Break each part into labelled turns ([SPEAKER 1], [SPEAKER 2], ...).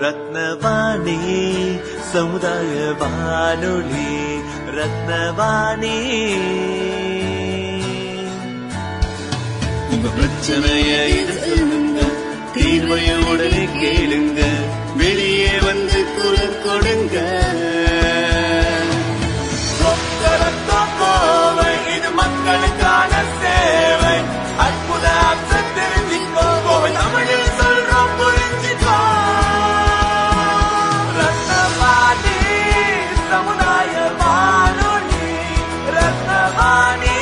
[SPEAKER 1] ரத்னவாணி சமுதாய வானொலி ரத்னவாணி உங்க பிரச்சனைய இது சொல்லுங்க தீர்வைய உடனே கேளுங்க வெளியே வந்து குரல் கொடுங்க கொக்கரத்தோ கோவை, இது மக்களுக்கான சேவை அற்புத அம்சம் தெரிஞ்சுக்கோ கோவை தமிழில் சொல்றோம் புரிஞ்சுக்கோ ரத்னவாணி சமுதாய வானொலி ரத்னவாணி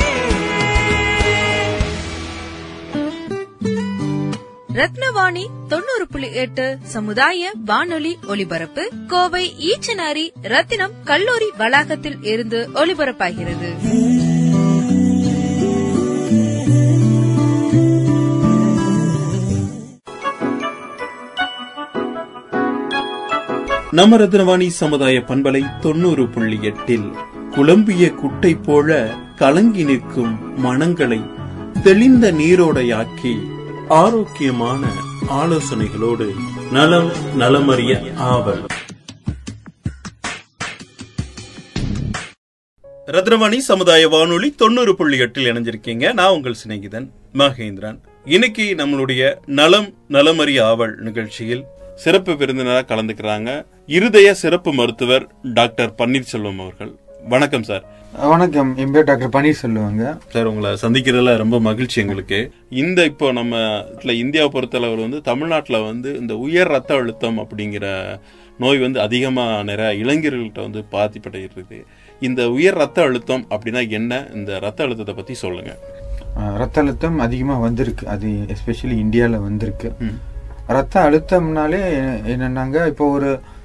[SPEAKER 2] ரத்னவாணி தொண்ணூறு புள்ளி எட்டு சமுதாய வானொலி ஒலிபரப்பு கோவை ஈச்சனாரி ரத்தினம் கல்லூரி வளாகத்தில் இருந்து ஒலிபரப்பாகிறது
[SPEAKER 3] நம்ம ரத்னவாணி சமுதாய பண்பலை தொண்ணூறு புள்ளி எட்டில் குழம்பிய குட்டை போல கலங்கி நிற்கும் மனங்களை தெளிந்த நீரோடையாக்கி ஆரோக்கியமான ஆலோசனைகளோடு நலம் நலமறிய ஆவல் ரத்னவாணி சமுதாய வானொலி தொண்ணூறு புள்ளி எட்டில் இணைஞ்சிருக்கீங்க நான் உங்கள் சிநேகிதன் மகேந்திரன் இன்னைக்கு நம்மளுடைய நலம் நலமறிய ஆவல் நிகழ்ச்சியில் சிறப்பு விருந்தினராக கலந்துக்கிறாங்க இருதய சிறப்பு மருத்துவர் டாக்டர் பன்னீர்செல்வம் அவர்கள் வணக்கம் சார்
[SPEAKER 4] வணக்கம் என் பேர் டாக்டர் பன்னீர் சொல்லுவாங்க
[SPEAKER 3] சார் உங்களை சந்திக்கிறதுல ரொம்ப மகிழ்ச்சி எங்களுக்கு இந்த இப்போ நம்ம இதுல இந்தியாவை பொறுத்தளவு வந்து தமிழ்நாட்டுல வந்து இந்த உயர் ரத்த அழுத்தம் அப்படிங்கிற நோய் வந்து அதிகமா நிறைய இளைஞர்கள்ட்ட வந்து பாதிப்படைகிறது இந்த உயர் ரத்த அழுத்தம் அப்படின்னா என்ன இந்த ரத்த அழுத்தத்தை பத்தி சொல்லுங்க
[SPEAKER 4] அஹ், ரத்த அழுத்தம் அதிகமாக வந்திருக்கு அது எஸ்பெஷலி இந்தியாவில் வந்திருக்கு ரத்த அழுத்தம்னாலே என்னன்னாங்க இப்போ ஒரு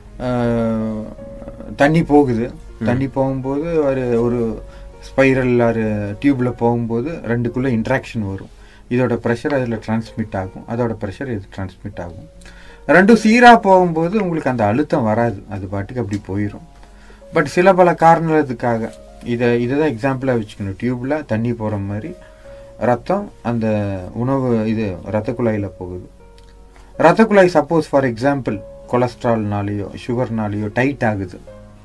[SPEAKER 4] அஹ், தண்ணி போகுது தண்ணி போகும்போது ஒரு ஒரு ஸ்பைரல் ஒரு டியூப்ல போகும்போது ரெண்டுக்குள்ள இன்ட்ராக்ஷன் வரும் இதோட ப்ரெஷர் அதில் டிரான்ஸ்மிட் ஆகும் அதோட ப்ரெஷர் இது டிரான்ஸ்மிட் ஆகும் ரெண்டும் சீராக போகும்போது உங்களுக்கு அந்த அழுத்தம் வராது அது பாட்டுக்கு அப்படி போயிடும் பட் சில பல காரணத்துக்காக இதை இதை தான் எக்ஸாம்பிளாக வச்சுக்கணும் டியூப்ல தண்ணி போகிற மாதிரி ரத்தம் அந்த உணவு இது ரத்த குழாயில் போகுது ரத்த குழாய் சப்போஸ் ஃபார் எக்ஸாம்பிள் கொலஸ்ட்ரால்னாலேயோ சுகர்னாலேயோ டைட் ஆகுது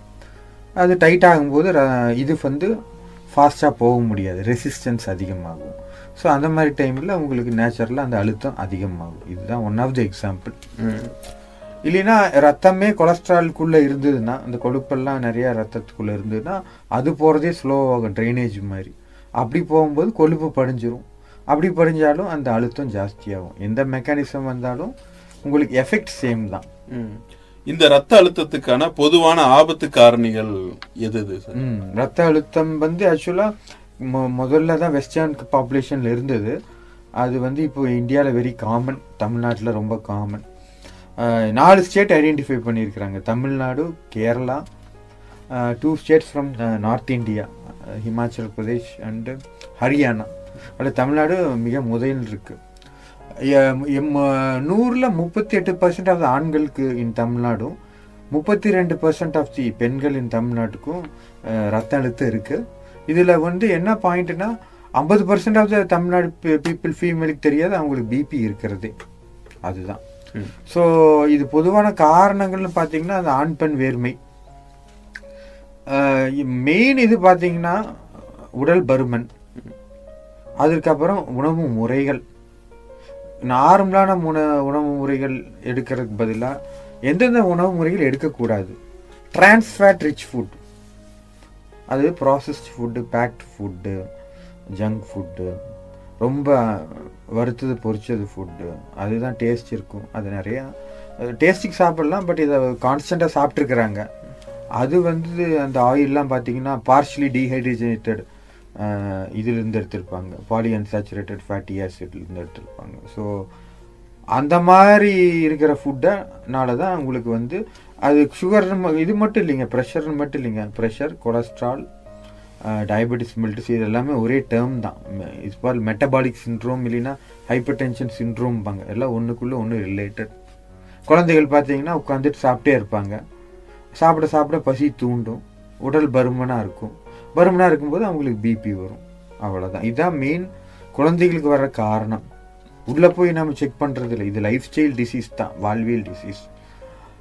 [SPEAKER 4] அது டைட் ஆகும்போது ர- இது வந்து ஃபாஸ்ட்டாக போக முடியாது ரெசிஸ்டன்ஸ் அதிகமாகும் ஸோ அந்த மாதிரி டைமில் உங்களுக்கு நேச்சுரலாக அந்த அழுத்தம் அதிகமாகும் இதுதான் ஒன் ஆஃப் தி எக்ஸாம்பிள் இல்லைன்னா ரத்தமே கொலஸ்ட்ரால்குள்ளே இருந்ததுன்னா அந்த கொழுப்பெல்லாம் நிறைய ரத்தத்துக்குள்ளே இருந்ததுன்னா அது போகிறதே ஸ்லோவாகும் ட்ரைனேஜ் மாதிரி அப்படி போகும்போது கொழுப்பு படிஞ்சிரும் அப்படி படிஞ்சாலும் அந்த அழுத்தம் ஜாஸ்தியாகும் எந்த மெக்கானிசம் வந்தாலும் உங்களுக்கு எஃபெக்ட் சேம் தான்
[SPEAKER 3] ம். இந்த ரத்த அழுத்தத்துக்கான பொதுவான ஆபத்து காரணிகள் எது எது சார்
[SPEAKER 4] ம் ரத்த அழுத்தம் வந்து ஆக்சுவலாக முதல்ல தான் வெஸ்டர்ன் பாப்புலேஷனில் இருந்தது அது வந்து இப்போ இந்தியாவில் வெரி காமன் தமிழ்நாட்டில் ரொம்ப காமன் நாலு ஸ்டேட் ஐடென்டிஃபை பண்ணியிருக்கிறாங்க Tamil Nadu Kerala two states from north India Himachal Pradesh and Haryana அதில் தமிழ்நாடு மிக முதலில் இருக்கு எ- எம், அஹ், நூறுல முப்பத்தி எட்டு பர்சன்ட் ஆஃப் ஆண்களுக்கு இன் தமிழ்நாடும் முப்பத்தி ரெண்டு பர்சன்ட் ஆஃப் தி பெண்கள் இன் தமிழ்நாட்டுக்கும் அஹ், ரத்த அழுத்தம் இருக்கு இதுல வந்து என்ன பாயிண்ட்னா ஐம்பது percent of the Tamil Nadu people ஃபீமேலுக்கு தெரியாது அவங்களுக்கு பிபி இருக்கிறதே அதுதான் ஸோ இது பொதுவான காரணங்கள்னு பார்த்தீங்கன்னா அது ஆண் பெண் வேர்மை மெயின் இது பார்த்தீங்கன்னா உடல் பருமன் அதுக்கப்புறம் உணவு முறைகள் நார்மலான உண உணவு முறைகள் எடுக்கிறதுக்கு பதிலாக எந்தெந்த உணவு முறைகள் எடுக்கக்கூடாது டிரான்ஸ்ஃபேட் ரிச் ஃபுட் அது processed food baked food junk food ரொம்ப வறுத்தது பொரிச்சது ஃபுட்டு அதுதான் டேஸ்ட் இருக்கும் அது நிறையா டேஸ்டிக்கு சாப்பிடலாம் பட் இதை கான்ஸ்டண்ட்டாக சாப்பிட்ருக்குறாங்க அது வந்து அந்த ஆயிலெலாம் பார்த்தீங்கன்னா பார்ஷலி டீஹைட்ரேட்டட் இதிலிருந்து எடுத்திருப்பாங்க பாலி அன்சாச்சுரேட்டட் ஃபேட்டி ஆசிட்லேருந்து எடுத்திருப்பாங்க ஸோ அந்த மாதிரி இருக்கிற ஃபுட்டனால தான் உங்களுக்கு வந்து அது சுகர் இது மட்டும் இல்லைங்க ப்ரெஷர்னு மட்டும் இல்லைங்க ப்ரெஷர் கொலஸ்ட்ரால் டயபெட்டிஸ் மில்டிஸ் இது எல்லாமே ஒரே டேர்ம் தான் இட்ஸ் பால் மெட்டபாலிக் சின்ட்ரோம் இல்லைன்னா ஹைப்பர் டென்ஷன் சின்ட்ரோம்பாங்க எல்லாம் ஒன்றுக்குள்ளே ஒன்று ரிலேட்டட் குழந்தைகள் பார்த்தீங்கன்னா உட்காந்துட்டு சாப்பிட்டே இருப்பாங்க சாப்பிட சாப்பிட பசி தூண்டும் உடல் பருமனாக இருக்கும் பருமனாக இருக்கும்போது அவங்களுக்கு பிபி வரும் அவ்வளோதான் இதுதான் மெயின் குழந்தைகளுக்கு வர காரணம் உள்ளே போய் நம்ம செக் பண்ணுறது இல்லை இது லைஃப் ஸ்டைல் டிசீஸ் தான் வாழ்வியல் டிசீஸ்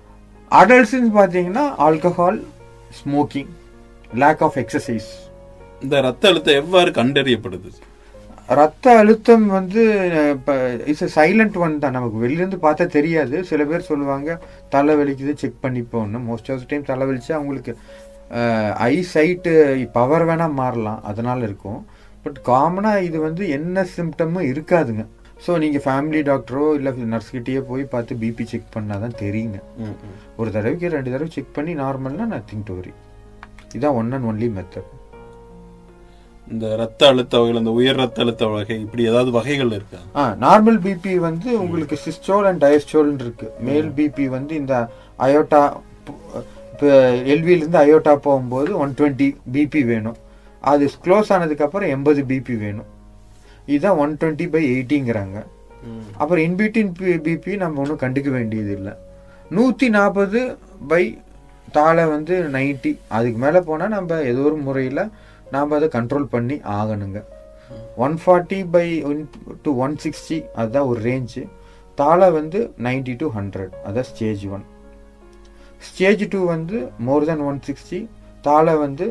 [SPEAKER 4] அடல்ட்ஸ்ன்னு பார்த்தீங்கன்னா alcohol smoking lack of exercise
[SPEAKER 3] இந்த ரத்த அழுத்தம் எவ்வாறு கண்டறியப்படுது
[SPEAKER 4] ரத்த அழுத்தம் வந்து இட்ஸ் சைலண்ட் ஒன் தான் நமக்கு வெளியிலேருந்து பார்த்தா தெரியாது சில பேர் சொல்லுவாங்க தலை வலிக்குது செக் பண்ணிப்போன்னு மோஸ்ட் ஆஃப் டைம் தலை வலிச்சா அவங்களுக்கு ஐ சைட்டு பவர் வேணா மாறலாம் அதனால இருக்கும் பட் காமனாக இது வந்து என்ன சிம்டமும் இருக்காதுங்க ஸோ நீங்கள் ஃபேமிலி டாக்டரோ இல்லை நர்ஸ்கிட்டயே போய் பார்த்து பிபி செக் பண்ணாதான் தெரியுங்க
[SPEAKER 3] ம், ம்.
[SPEAKER 4] ஒரு தடவைக்கு ரெண்டு தடவை செக் பண்ணி நார்மல்னா நத்திங் டு வரி இதான் ஒன் அண்ட் ஒன்லி மெத்தட்
[SPEAKER 3] இந்த ரத்த அழுத்த வகைகள் இந்த உயர் ரத்த அழுத்த வகை இப்படி ஏதாவது வகைகள் இருக்கா
[SPEAKER 4] ஆ நார்மல் பிபி வந்து உங்களுக்கு சிஸ்டோல் அண்ட் டயஸ்டோல் இருக்கு மேல் பிபி வந்து இந்த அயோட்டா இப்போ எல்வியிலேருந்து அயோட்டா போகும்போது ஒன் டுவெண்ட்டி பிபி வேணும் அது க்ளோஸ் ஆனதுக்கு அப்புறம் எண்பது பிபி வேணும் இதுதான் ஒன் டுவெண்ட்டி பை எயிட்டிங்கிறாங்க அப்புறம் இன்பிட்வீன் பிபி நம்ம ஒன்றும் கண்டுக்க வேண்டியது இல்லை நூற்றி நாற்பது பை தாளை வந்து நைன்ட்டி அதுக்கு மேலே போனால் நம்ம ஏதோ ஒரு முறையில் நாம் அதை கண்ட்ரோல் பண்ணி ஆகணுங்க one forty by one to one sixty அதுதான் ஒரு ரேஞ்சு தாளை வந்து நைன்டி டு ஹண்ட்ரட் அதான் ஸ்டேஜ் ஒன் ஸ்டேஜ் டூ வந்து மோர் தென் ஒன் சிக்ஸ்டி தாளை வந்து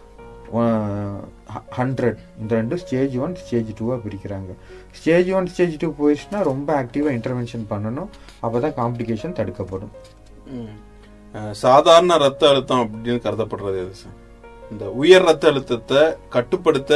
[SPEAKER 4] ஹண்ட்ரட் இந்த ரெண்டு ஸ்டேஜ் ஒன் ஸ்டேஜ் டூவாக பிரிக்கிறாங்க ஸ்டேஜ் ஒன் ஸ்டேஜ் டூ போயிடுச்சுன்னா ரொம்ப ஆக்டிவாக இன்டர்வென்ஷன் பண்ணணும் அப்போ தான் காம்ப்ளிகேஷன் தடுக்கப்படும்
[SPEAKER 3] ம். அஹ், சாதாரண ரத்த அழுத்தம் அப்படின்னு கருதப்படுறது எது சார் இந்த உயர் ரத்த அழுத்தத்தை கட்டுப்படுத்த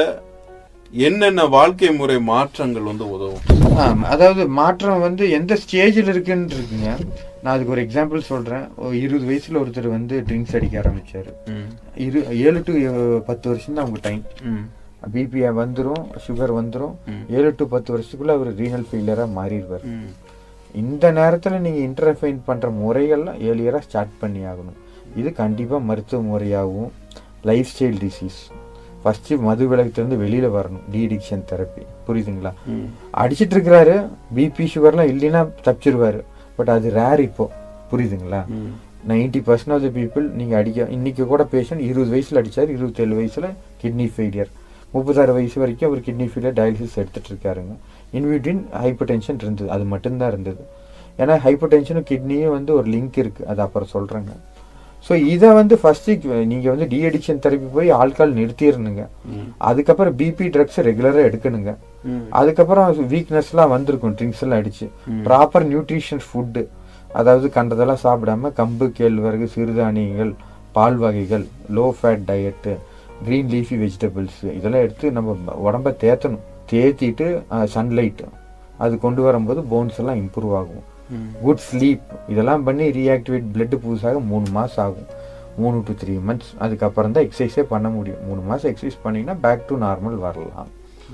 [SPEAKER 3] என்னென்ன வாழ்க்கை முறை மாற்றங்கள் வந்து உதவும்
[SPEAKER 4] ஆம், அதாவது மாற்றம் வந்து எந்த ஸ்டேஜில் இருக்குன்னு இருக்குங்க நான் அதுக்கு ஒரு எக்ஸாம்பிள் சொல்கிறேன் இருபது வயசில் ஒருத்தர் வந்து ட்ரிங்க்ஸ் அடிக்க ஆரம்பிச்சார்
[SPEAKER 3] ம்.
[SPEAKER 4] இரு ஏழு டு பத்து வருஷம் தான் அவங்க டைம்
[SPEAKER 3] ம்.
[SPEAKER 4] பிபி வந்துடும் சுகர் வந்துடும்
[SPEAKER 3] ம்.
[SPEAKER 4] ஏழு டு பத்து வருஷத்துக்குள்ள அவர் ரீனல் ஃபெயிலியராக மாறிடுவார்
[SPEAKER 3] ம்.
[SPEAKER 4] இந்த நேரத்தில் நீங்கள் இன்டர்ஃபைன் பண்ணுற முறைகள்லாம் ஏர்லியராக ஸ்டார்ட் பண்ணி ஆகணும் இது கண்டிப்பாக மருத்துவ முறையாகவும் லைஃப் ஸ்டைல் டிசீஸ் ஃபஸ்ட்டு மது விலகத்துலேருந்து வெளியில் வரணும் டீடிக்ஷன் தெரப்பி புரியுதுங்களா
[SPEAKER 3] ம்.
[SPEAKER 4] அடிச்சிட்டு இருக்கிறாரு பிபி சுகர்லாம் இல்லைன்னா தப்பிச்சிருவாரு பட் அது ரேர் இப்போ புரியுதுங்களா
[SPEAKER 3] ம்.
[SPEAKER 4] Ninety percent of the people நீங்கள் அடிக்க இன்னைக்கு கூட பேஷண்ட் இருபது வயசில் அடிச்சார் இருபத்தேழு வயசில் கிட்னி ஃபெயிலியர் முப்பத்தாறு வயசு வரைக்கும் அவர் கிட்னி ஃபெயிலியர் டயாலிசிஸ் எடுத்துட்டு இருக்காருங்க இன்விட்வின் ஹைப்பர் டென்ஷன் இருந்தது அது மட்டும்தான் இருந்தது ஏன்னா ஹைப்பர் டென்ஷனும் கிட்னியும் வந்து ஒரு லிங்க் இருக்குது அது அப்புறம் சொல்கிறேங்க ஸோ இதை வந்து ஃபஸ்ட்டு நீங்கள் வந்து டீஅடிக்ஷன் தெரப்பி போய் ஆல்கால் நிறுத்திடணுங்க
[SPEAKER 3] ம்.
[SPEAKER 4] அதுக்கப்புறம் பிபி ட்ரக்ஸ் ரெகுலராக எடுக்கணுங்க
[SPEAKER 3] ம்.
[SPEAKER 4] அதுக்கப்புறம் வீக்னஸ்லாம் வந்திருக்கும் ட்ரிங்க்ஸ் எல்லாம் அடிச்சு ப்ராப்பர் நியூட்ரிஷன் ஃபுட்டு அதாவது கண்டதெல்லாம் சாப்பிடாம கம்பு கேழ்வரகு சிறுதானியங்கள் பால் வகைகள் low fat diet green leafy vegetables இதெல்லாம் எடுத்து நம்ம உடம்ப தேத்தணும் தேத்திட்டு சன்லைட் அது கொண்டு வரும்போது போன்ஸ் எல்லாம் இம்ப்ரூவ் ஆகும்
[SPEAKER 3] ம்.
[SPEAKER 4] குட் ஸ்லீப் இதெல்லாம் பண்ணி ரீஆக்டிவேட் பிளட் புதுசாக மூணு மாதம் ஆகும் மூணு டு த்ரீ மந்த்ஸ் அதுக்கப்புறம் தான் எக்ஸசைஸே பண்ண முடியும் மூணு மாதம் எக்ஸசைஸ் பண்ணிங்கன்னா பேக் டு நார்மல் வரலாம்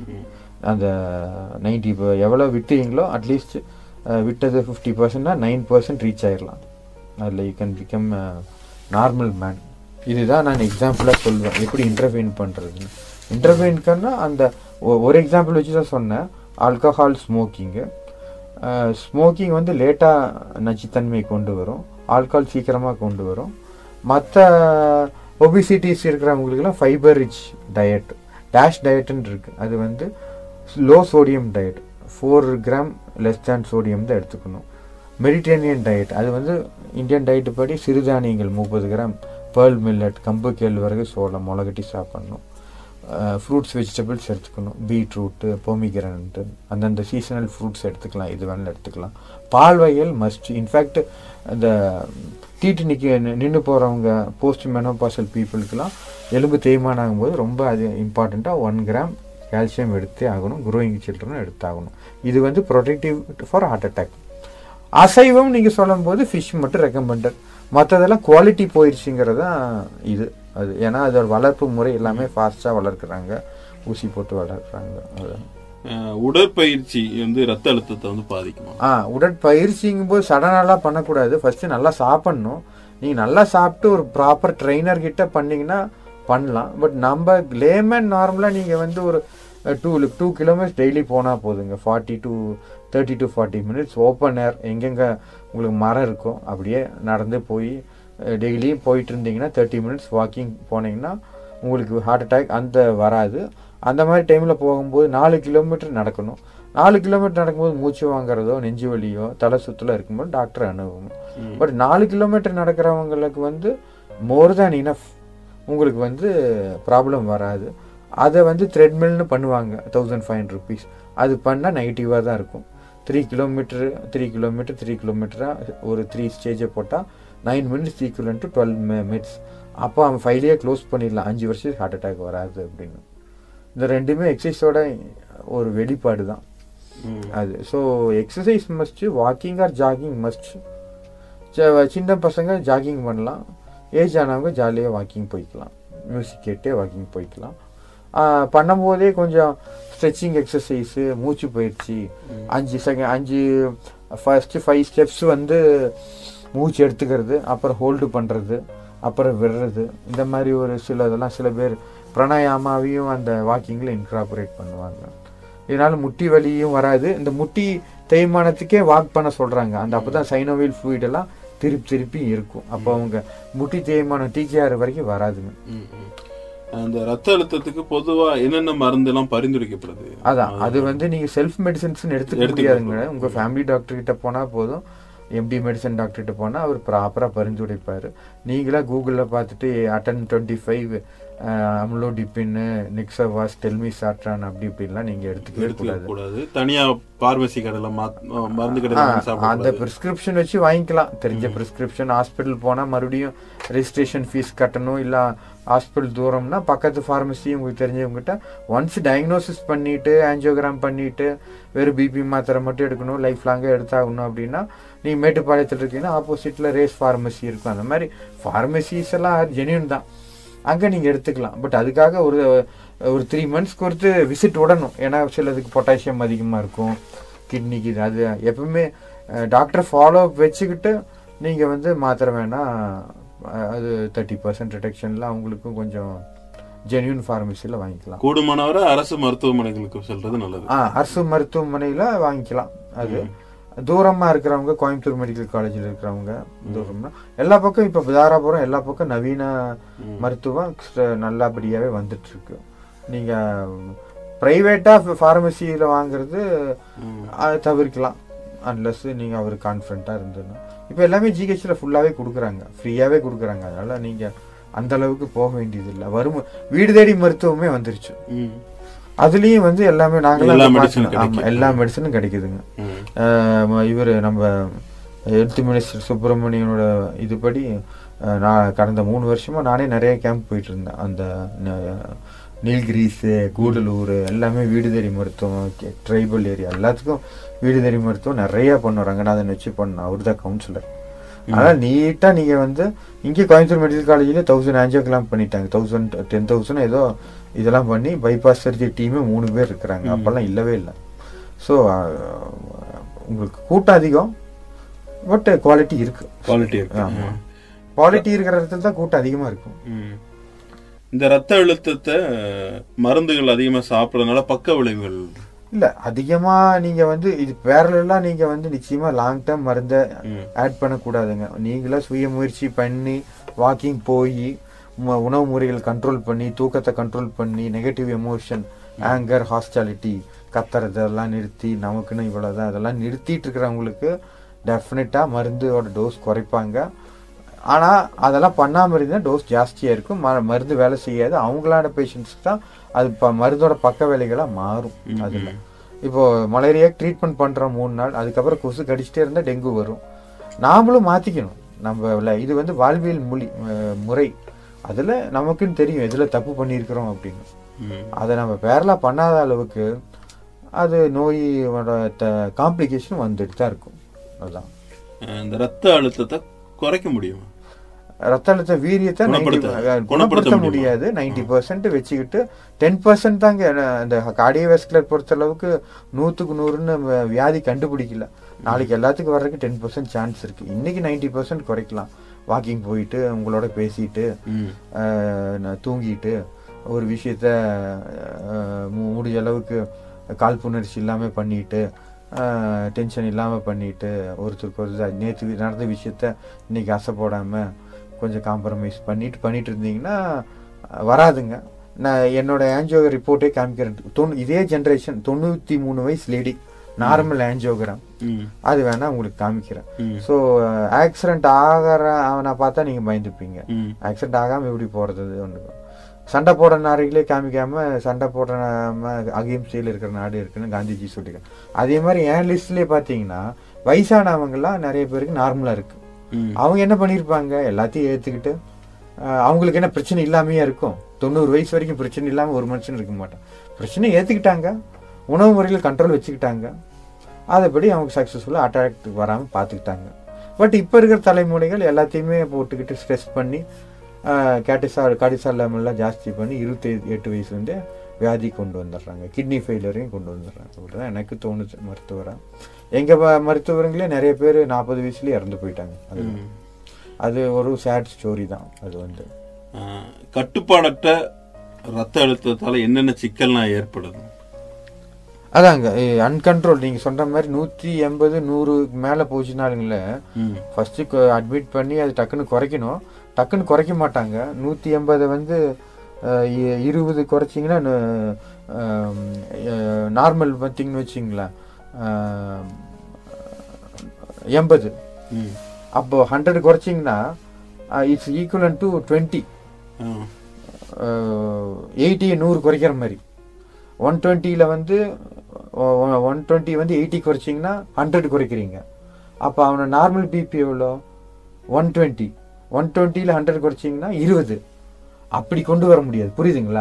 [SPEAKER 4] அந்த நைன்டி எவ்வளோ விட்டீங்களோ அட்லீஸ்ட் விட்டது ஃபிஃப்டி பர்சன்ட்னா நைன் பர்சன்ட் ரீச் ஆயிடலாம் அதில் you can become normal man இதுதான் நான் எக்ஸாம்பிளாக சொல்வேன் எப்படி இன்டர்ஃபெயின் பண்ணுறதுன்னு இன்டர்ஃபெயின்க்குன்னா அந்த ஒ- ஒரு எக்ஸாம்பிள் வச்சு தான் சொன்னேன் ஆல்கஹால் ஸ்மோக்கிங்கு ஸ்மோக்கிங் வந்து லேட்டாக நச்சுத்தன்மை கொண்டு வரும் ஆல்கஹால் சீக்கிரமாக கொண்டு வரும் மற்ற ஒபிசிட்டிஸ் இருக்கிறவங்களுக்குலாம் ஃபைபர் ரிச் டயட் டேஷ் டயட்னு இருக்கு அது வந்து low sodium diet four gram less than sodium தான் எடுத்துக்கணும் மெடிட்டேனியன் டயட் அது வந்து இந்தியன் டயட் படி சிறுதானியங்கள் முப்பது கிராம் பேர்ல் மில்லட் கம்பு கேழ்வரகு சோளம் முளகட்டி சாப்பிடணும் ஃப்ரூட்ஸ் வெஜிடபிள்ஸ் எடுத்துக்கணும் பீட்ரூட்டு பொமிகிரனட்டு அந்தந்த சீசனல் ஃப்ரூட்ஸ் எடுத்துக்கலாம் இது வேணாலும் எடுத்துக்கலாம் பால் வகைகள் மஸ்ட் இன்ஃபேக்ட் அந்த தீட்டு நிற்க நின்று போகிறவங்க போஸ்ட் மெனோபாசல் பீப்புளுக்கெல்லாம் எலும்பு தேய்மானம் ஆகும்போது ரொம்ப அது இம்பார்ட்டண்ட்டாக ஒன் கிராம் கால்சியம் எடுத்தே ஆகணும் குரோயிங் சில்ட்ரனும் எடுத்தாகணும் இது வந்து ப்ரொடெக்டிவ் ஃபார் ஹார்ட் அட்டாக் அசைவம் நீங்கள் சொல்லும்போது ஃபிஷ் மட்டும் ரெக்கமெண்டட் மற்றதெல்லாம் குவாலிட்டி போயிடுச்சுங்கிறது தான் இது அது ஏன்னா அதோட வளர்ப்பு முறை எல்லாமே ஃபாஸ்ட்டாக வளர்க்குறாங்க ஊசி போட்டு வளர்க்குறாங்க அதுதான்
[SPEAKER 3] அஹ், உடற்பயிற்சி வந்து ரத்த அழுத்தத்தை வந்து பாதிக்குமா
[SPEAKER 4] ஆ உடற்பயிற்சிங்கும் போது சடனாலாம் பண்ணக்கூடாது ஃபர்ஸ்ட் நல்லா சாப்பிடணும் நீங்கள் நல்லா சாப்பிட்டு ஒரு ப்ராப்பர் ட்ரைனர் கிட்ட பண்ணீங்கன்னா பண்ணலாம் பட் நம்ம லேமன் நார்மலாக நீங்கள் வந்து ஒரு டூ டூ கிலோமீட்டர்ஸ் டெய்லி போனால் போதுங்க forty to thirty to forty minutes open air எங்கெங்கே உங்களுக்கு மரம் இருக்கோ அப்படியே நடந்து போய் டெய்லியும் போயிட்டு இருந்தீங்கன்னா தேர்ட்டி மினிட்ஸ் வாக்கிங் போனீங்கன்னா உங்களுக்கு ஹார்ட் அட்டாக் அந்த வராது அந்த மாதிரி டைமில் போகும்போது நாலு கிலோமீட்டர் நடக்கணும் நாலு கிலோமீட்டர் நடக்கும்போது மூச்சு வாங்குறதோ நெஞ்சு வலியோ தலை சுத்தலோ இருக்கும்போது டாக்டர் அணுகும் பட் நாலு கிலோமீட்டர் நடக்கிறவங்களுக்கு வந்து மோர் தேன் இனஃப் உங்களுக்கு வந்து ப்ராப்ளம் வராது அதை வந்து த்ரெட்மில்னு பண்ணுவாங்க தௌசண்ட் ஃபைவ் ஹண்ட்ரட் ருபீஸ் அது பண்ணால் நெகட்டிவாக தான் இருக்கும் three kilometre three kilometre three கிலோமீட்டராக ஒரு த்ரீ ஸ்டேஜை போட்டால் nine minutes equivalent to twelve minutes அப்போ அவன் ஃபைலையே க்ளோஸ் பண்ணிடலாம் அஞ்சு வருஷத்துக்கு ஹார்ட் அட்டாக் வராது அப்படின்னு இந்த ரெண்டுமே எக்ஸசைஸோட ஒரு வெளிப்பாடு தான் அது so exercise must walking or jogging must சின்ன பசங்க ஜாகிங் பண்ணலாம் ஏஜ் ஆனவங்க ஜாலியாக வாக்கிங் போய்க்கலாம் மியூசிக் கேட்டே வாக்கிங் போய்க்கலாம் ஆஹ் பண்ணும்போதே கொஞ்சம் ஸ்ட்ரெச்சிங் எக்ஸசைஸு மூச்சு பயிற்சி அஞ்சு செகண்ட் அஞ்சு ஃபர்ஸ்ட் ஃபைவ் ஸ்டெப்ஸ் வந்து மூச்சு எடுத்துக்கிறது அப்புறம் ஹோல்டு பண்ணுறது அப்புறம் விடுறது இந்த மாதிரி ஒரு சில இதெல்லாம் சில பேர் பிராணாயாமாவையும் அந்த வாக்கிங்கில் இன்கார்பரேட் பண்ணுவாங்க இதனால முட்டி வலியும் வராது இந்த முட்டி தேய்மானத்துக்கே வாக் பண்ண சொல்றாங்க அந்த அப்பதான் சைனோவில் fluid எல்லாம் திருப்பி திருப்பி இருக்கும் அப்போ அவங்க முட்டி தேய்மானம் டிகேஆர் வரைக்கும் வராதுங்க
[SPEAKER 3] ம், ம். அந்த ரத்த அழுத்தத்துக்கு பொதுவா என்னென்ன மருந்து எல்லாம் பரிந்துரைக்கப்படுது
[SPEAKER 4] அதான் அது வந்து நீங்க செல்ஃப் மெடிசன்ஸ் எடுத்துக்க
[SPEAKER 3] எடுத்துக்க
[SPEAKER 4] முடியாதுங்க
[SPEAKER 3] கூடாது.
[SPEAKER 4] உங்க ஃபேமிலி டாக்டர் கிட்ட போனா போதும் எம்டி மெடிசன் டாக்டர் கிட்ட போனா அவர் ப்ராப்பரா பரிந்துரைப்பாரு நீங்களா கூகுள்ல பார்த்துட்டு அட்டன் டுவெண்ட்டி ஃபைவ் அம்லோடிப்பின்னு நிக்ஸவாஸ் டெல்மி சாட்ரான் அப்படி இப்படின்லாம் நீங்க எடுத்துக்கவே
[SPEAKER 3] எடுத்துக்க
[SPEAKER 4] கூடாது
[SPEAKER 3] கூடாது தனியா பார்மசி கடையில மாத்- மருந்து கடையில
[SPEAKER 4] ஆ,
[SPEAKER 3] வாங்கி
[SPEAKER 4] அந்த
[SPEAKER 3] சாப்பிடக்கூடாது.
[SPEAKER 4] பிரிஸ்கிரிப்ஷன் வச்சு வாங்கிக்கலாம் தெரிஞ்ச பிரிஸ்கிரிப்ஷன் ஹாஸ்பிட்டல் போனா மறுபடியும் ரெஜிஸ்ட்ரேஷன் ஃபீஸ் கட்டணும் இல்ல ஹாஸ்பிட்டல் தூரம்னா பக்கத்து ஃபார்மசி உங்களுக்கு தெரிஞ்சவங்ககிட்ட ஒன்ஸ் டயக்னோசிஸ் பண்ணிட்டு ஆஞ்சியோகிராம் பண்ணிட்டு வெறும் பிபி மாத்திரை மட்டும் எடுக்கணும் லைஃப் லாங்கா எடுத்தாகணும் அப்படின்னா நீங்க மேட்டுப்பாளையத்தில் இருக்கீங்கன்னா ஆப்போசிட்ல ரேஸ் ஃபார்மசி இருக்கும் அந்த மாதிரி ஃபார்மசிஸ் எல்லாம் ஜெனியூன் தான் அங்க நீங்க எடுத்துக்கலாம் பட் அதுக்காக ஒரு ஒரு த்ரீ மந்த்ஸ்க்கு ஒருத்து விசிட் விடணும் ஏன்னா சிலதுக்கு பொட்டாசியம் அதிகமா இருக்கும் கிட்னிக்கு இது அது எப்பவுமே டாக்டர் ஃபாலோ அப் வச்சுக்கிட்டு நீங்க வந்து மாத்திரை வேணா அஹ், அது தேர்ட்டி பர்சன்ட் ரிடக்ஷன்ல அவங்களுக்கும் கொஞ்சம் ஜென்யூன் ஃபார்மசியில் வாங்கிக்கலாம்
[SPEAKER 3] கூடுமானவரை அரசு மருத்துவமனைகளுக்கு செல்றது நல்லது
[SPEAKER 4] ஆ அரசு மருத்துவமனையில வாங்கிக்கலாம் அது தூரமா இருக்கிறவங்க கோயம்புத்தூர் மெடிக்கல் காலேஜில் இருக்கிறவங்க தூரம்னா எல்லா பக்கம் இப்ப தாராபுரம் எல்லா பக்கம் நவீன மருத்துவம் ஸ்- நல்லபடியாவே வந்துட்டு இருக்கு நீங்க பிரைவேட்டா ஃபார்மசியில வாங்குறது அதை தவிர்க்கலாம் அன்லஸ் நீங்க அவர் கான்ஃபிடண்டா இருந்ததுன்னா இப்போ எல்லாமே ஜிஹெச்ல ஃபுல்லாவே கொடுக்குறாங்க ஃப்ரீயாவே கொடுக்குறாங்க அதனால நீங்க அந்த அளவுக்கு போக வேண்டியது இல்லை வரும் வீடு தேடி மருத்துவமே வந்துருச்சு
[SPEAKER 3] ம்.
[SPEAKER 4] அதுலயும் வந்து எல்லாமே நாங்களும்
[SPEAKER 3] எல்லா
[SPEAKER 4] அதை
[SPEAKER 3] medicine
[SPEAKER 4] பார்க்கணும். ஆமா,
[SPEAKER 3] கிடைக்கும்.
[SPEAKER 4] எல்லா மெடிசனும் கிடைக்குதுங்க
[SPEAKER 3] ம்.
[SPEAKER 4] இவர் நம்ம ஹெல்த் மினிஸ்டர் சுப்பிரமணியனோட இதுபடி அஹ், நான் கடந்த மூணு வருஷமா நானே நிறைய கேம்ப் போயிட்டு இருந்தேன் அந்த ந- நீல்கிரிஸு கூடலூர் எல்லாமே வீடு தேடி மருத்துவம் ட்ரைபல் ஏரியா எல்லாத்துக்கும் வீடு தேடி மருத்துவம் நிறைய பண்ணோம் ரங்கநாதன் வச்சு பண்ணோம் அவர் தான் கவுன்சிலர் அதனால நீட்டா நீங்க வந்து இங்கே கோயம்புத்தூர் மெடிக்கல் காலேஜ்ல தௌசண்ட் ஆஞ்சியோகிராம் பண்ணிட்டாங்க தௌசண்ட் டென் தௌசண்ட் ஏதோ இதெல்லாம் பண்ணி பைபாஸ் சர்ஜரி டீமே மூணு பேர் இருக்கிறாங்க அப்பெல்லாம் இல்லவே இல்லை ஸோ உங்களுக்கு கூட்டம் அதிகம் பட் குவாலிட்டி இருக்கு
[SPEAKER 3] குவாலிட்டி இருக்கு
[SPEAKER 4] ஆமா குவாலிட்டி இருக்கிற இடத்துல தான் கூட்டம் அதிகமா இருக்கும்
[SPEAKER 3] ம். இந்த ரத்த அழுத்தத்தை மருந்துகள் அதிகமா சாப்பிடறதுனால பக்க விளைவுகள்
[SPEAKER 4] இல்ல அதிகமா நீங்க வந்து இது பேரலாம் நீங்க வந்து நிச்சயமா லாங் டேர்ம் மருந்தை ஆட் பண்ணக்கூடாதுங்க நீங்களா சுய முயற்சி பண்ணி வாக்கிங் போய் உணவு முறைகள் கண்ட்ரோல் பண்ணி தூக்கத்தை கண்ட்ரோல் பண்ணி நெகட்டிவ் எமோஷன் ஆங்கர் ஹாஸ்டாலிட்டி கத்துறது அதெல்லாம் நிறுத்தி நமக்குன்னு இவ்வளவுதான் அதெல்லாம் நிறுத்திட்டு இருக்கிறவங்களுக்கு டெஃபினட்டா மருந்தோட டோஸ் குறைப்பாங்க ஆனா அதெல்லாம் பண்ணாம இருந்தா டோஸ் ஜாஸ்தியா இருக்கும் ம- மருந்து வேலை செய்யாது அவங்களான பேஷண்ட்ஸ்க்கு தான் அது ப- மருந்தோட பக்க வேலைகளா மாறும் அதுல இப்போ மலேரியா ட்ரீட்மெண்ட் பண்றோம் மூணு நாள் அதுக்கப்புறம் கொசு கடிச்சிட்டே இருந்தா டெங்கு வரும் நாமளும் மாத்திக்கணும் நம்ம ல- இது வந்து வாழ்வியல் மொழி அஹ், முறை அதுல நமக்குன்னு தெரியும் எதுல தப்பு பண்ணியிருக்கிறோம் அப்படின்னு
[SPEAKER 3] ம்.
[SPEAKER 4] அதை நம்ம பேரலா பண்ணாத அளவுக்கு அது நோயோட காம்ப்ளிகேஷன் வந்துட்டு தான் இருக்கும் அதுதான்
[SPEAKER 3] அஹ் இந்த ரத்த அழுத்தத்தை குறைக்க முடியுமா
[SPEAKER 4] ரத்த அழுத்த வீரியத்தை 90
[SPEAKER 3] குணப்படுத்த-
[SPEAKER 4] அஹ்,
[SPEAKER 3] குணப்படுத்த
[SPEAKER 4] குணப்படுத்த
[SPEAKER 3] முடியுமா?
[SPEAKER 4] முடியாது நைன்டி பர்சன்ட் வச்சுக்கிட்டு டென் பர்சன்ட் தாங்க அஹ், அந்த கார்டியோவாஸ்குலர் பொறுத்த அளவுக்கு நூத்துக்கு நூறுன்னு நம்ம வியாதி கண்டுபிடிக்கல நாளைக்கு எல்லாத்துக்கும் வர்றதுக்கு டென் பர்சன்ட் சான்ஸ் இருக்கு இன்னைக்கு நைன்டி பர்சன்ட் குறைக்கலாம் வாக்கிங் போயிட்டு உங்களோட பேசிட்டு
[SPEAKER 3] ம்.
[SPEAKER 4] அஹ், நான் தூங்கிட்டு ஒரு விஷயத்த அஹ், மு- முடிஞ்ச அளவுக்கு காழ்ப்புணர்ச்சி இல்லாம பண்ணிட்டு டென்ஷன் இல்லாம பண்ணிட்டு ஒருத்தருக்கு ஒருத்தர் நேற்று நடந்த விஷயத்த இன்னைக்கு ஆசை போடாம கொஞ்சம் காம்ப்ரமைஸ் பண்ணிட்டு பண்ணிட்டு இருந்தீங்கன்னா அஹ், வராதுங்க நான் என்னோட ஆன்ஜியோ ரிப்போர்ட்டே காமிக்கிறேன் தொண்ணூ இதே ஜென்ரேஷன் தொண்ணூத்தி மூணு வயசு லேடி நார்மல் ஆஞ்சியோகிராம்
[SPEAKER 3] ம்
[SPEAKER 4] அது வேணா உங்களுக்கு காமிக்கிறேன்
[SPEAKER 3] ம்.
[SPEAKER 4] ஸோ ஆக்சிடென்ட் ஆகிற அவனை பார்த்தா நீங்க பயந்துப்பீங்க
[SPEAKER 3] ம்
[SPEAKER 4] ஆக்சிடென்ட் ஆகாம எப்படி போறது ஒன்று சண்டை போடுற நாடுகளே காமிக்காம சண்டை போடுற நாம அகிம்சையில் இருக்கிற நாடு இருக்குன்னு காந்திஜி சொல்லியிருக்காங்க அதே மாதிரி என் லிஸ்ட்லயே பாத்தீங்கன்னா வயசானவங்கலாம் நிறைய பேருக்கு நார்மலா இருக்கு
[SPEAKER 3] ம்
[SPEAKER 4] அவங்க என்ன பண்ணியிருப்பாங்க எல்லாத்தையும் ஏத்துக்கிட்டு அஹ், அவங்களுக்கு என்ன பிரச்சனை இல்லாமையா இருக்கும் தொண்ணூறு வயசு வரைக்கும் பிரச்சனை இல்லாம ஒரு மனுஷன் இருக்க மாட்டான் பிரச்சனை ஏத்துக்கிட்டாங்க உணவு முறையில் கண்ட்ரோல் வச்சுக்கிட்டாங்க அதுபடி அவங்க சக்ஸஸ்ஃபுல்லாக அட்டாக் வராமல் பார்த்துக்கிட்டாங்க பட் இப்போ இருக்கிற தலைமுறைகள் எல்லாத்தையுமே போட்டுக்கிட்டு ஸ்ட்ரெஸ் பண்ணி கேட்டிசால் கார்டிசால் லெவல்லாம் ஜாஸ்தி பண்ணி இருபத்தி எட்டு வயசுலேருந்தே வியாதி கொண்டு வந்துடுறாங்க கிட்னி ஃபெயிலியரையும் கொண்டு வந்துடுறாங்க அப்படிதான் எனக்கு தோணுச்சு மருத்துவராக எங்கள் மருத்துவர்களே நிறைய பேர் நாற்பது வயசுலேயே இறந்து போயிட்டாங்க அது அது ஒரு சேட் ஸ்டோரி தான் அது வந்து
[SPEAKER 3] ஆ, கட்டுப்பாடற்ற ரத்த அழுத்தத்தால என்னென்ன சிக்கல்லாம் ஏற்படுது
[SPEAKER 4] அதாங்க அன்கண்ட்ரோல் நீங்கள் சொன்ன மாதிரி நூற்றி எண்பது நூறு மேலே போச்சுனாலுங்களே
[SPEAKER 3] ம்
[SPEAKER 4] ஃபர்ஸ்ட் அட்மிட் பண்ணி அது டக்குன்னு குறைக்கணும் டக்குன்னு குறைக்க மாட்டாங்க நூற்றி எண்பதை வந்து அஹ், இ- இருபது குறைச்சிங்கன்னா நார்மல் பார்த்தீங்கன்னு வச்சிங்களேன் எண்பது
[SPEAKER 3] ம்
[SPEAKER 4] அப்போ ஹண்ட்ரட் குறைச்சிங்கன்னா இட்ஸ் ஈக்குவலன் டு டுவெண்ட்டி
[SPEAKER 3] ஆ
[SPEAKER 4] எயிட்டி நூறு குறைக்கிற மாதிரி ஒன் டுவெண்ட்டியில் வந்து ஒன் டுவெண்ட்டி வந்து எயிட்டி குறைச்சிங்கன்னா ஹண்ட்ரட் குறைக்கிறீங்க அப்போ அவனை நார்மல் பிபி எவ்வளோ ஒன் டுவெண்ட்டி ஒன் டுவெண்ட்டியில் ஹண்ட்ரட் குறைச்சிங்கன்னா இருபது அப்படி கொண்டு வர முடியாது புரியுதுங்களா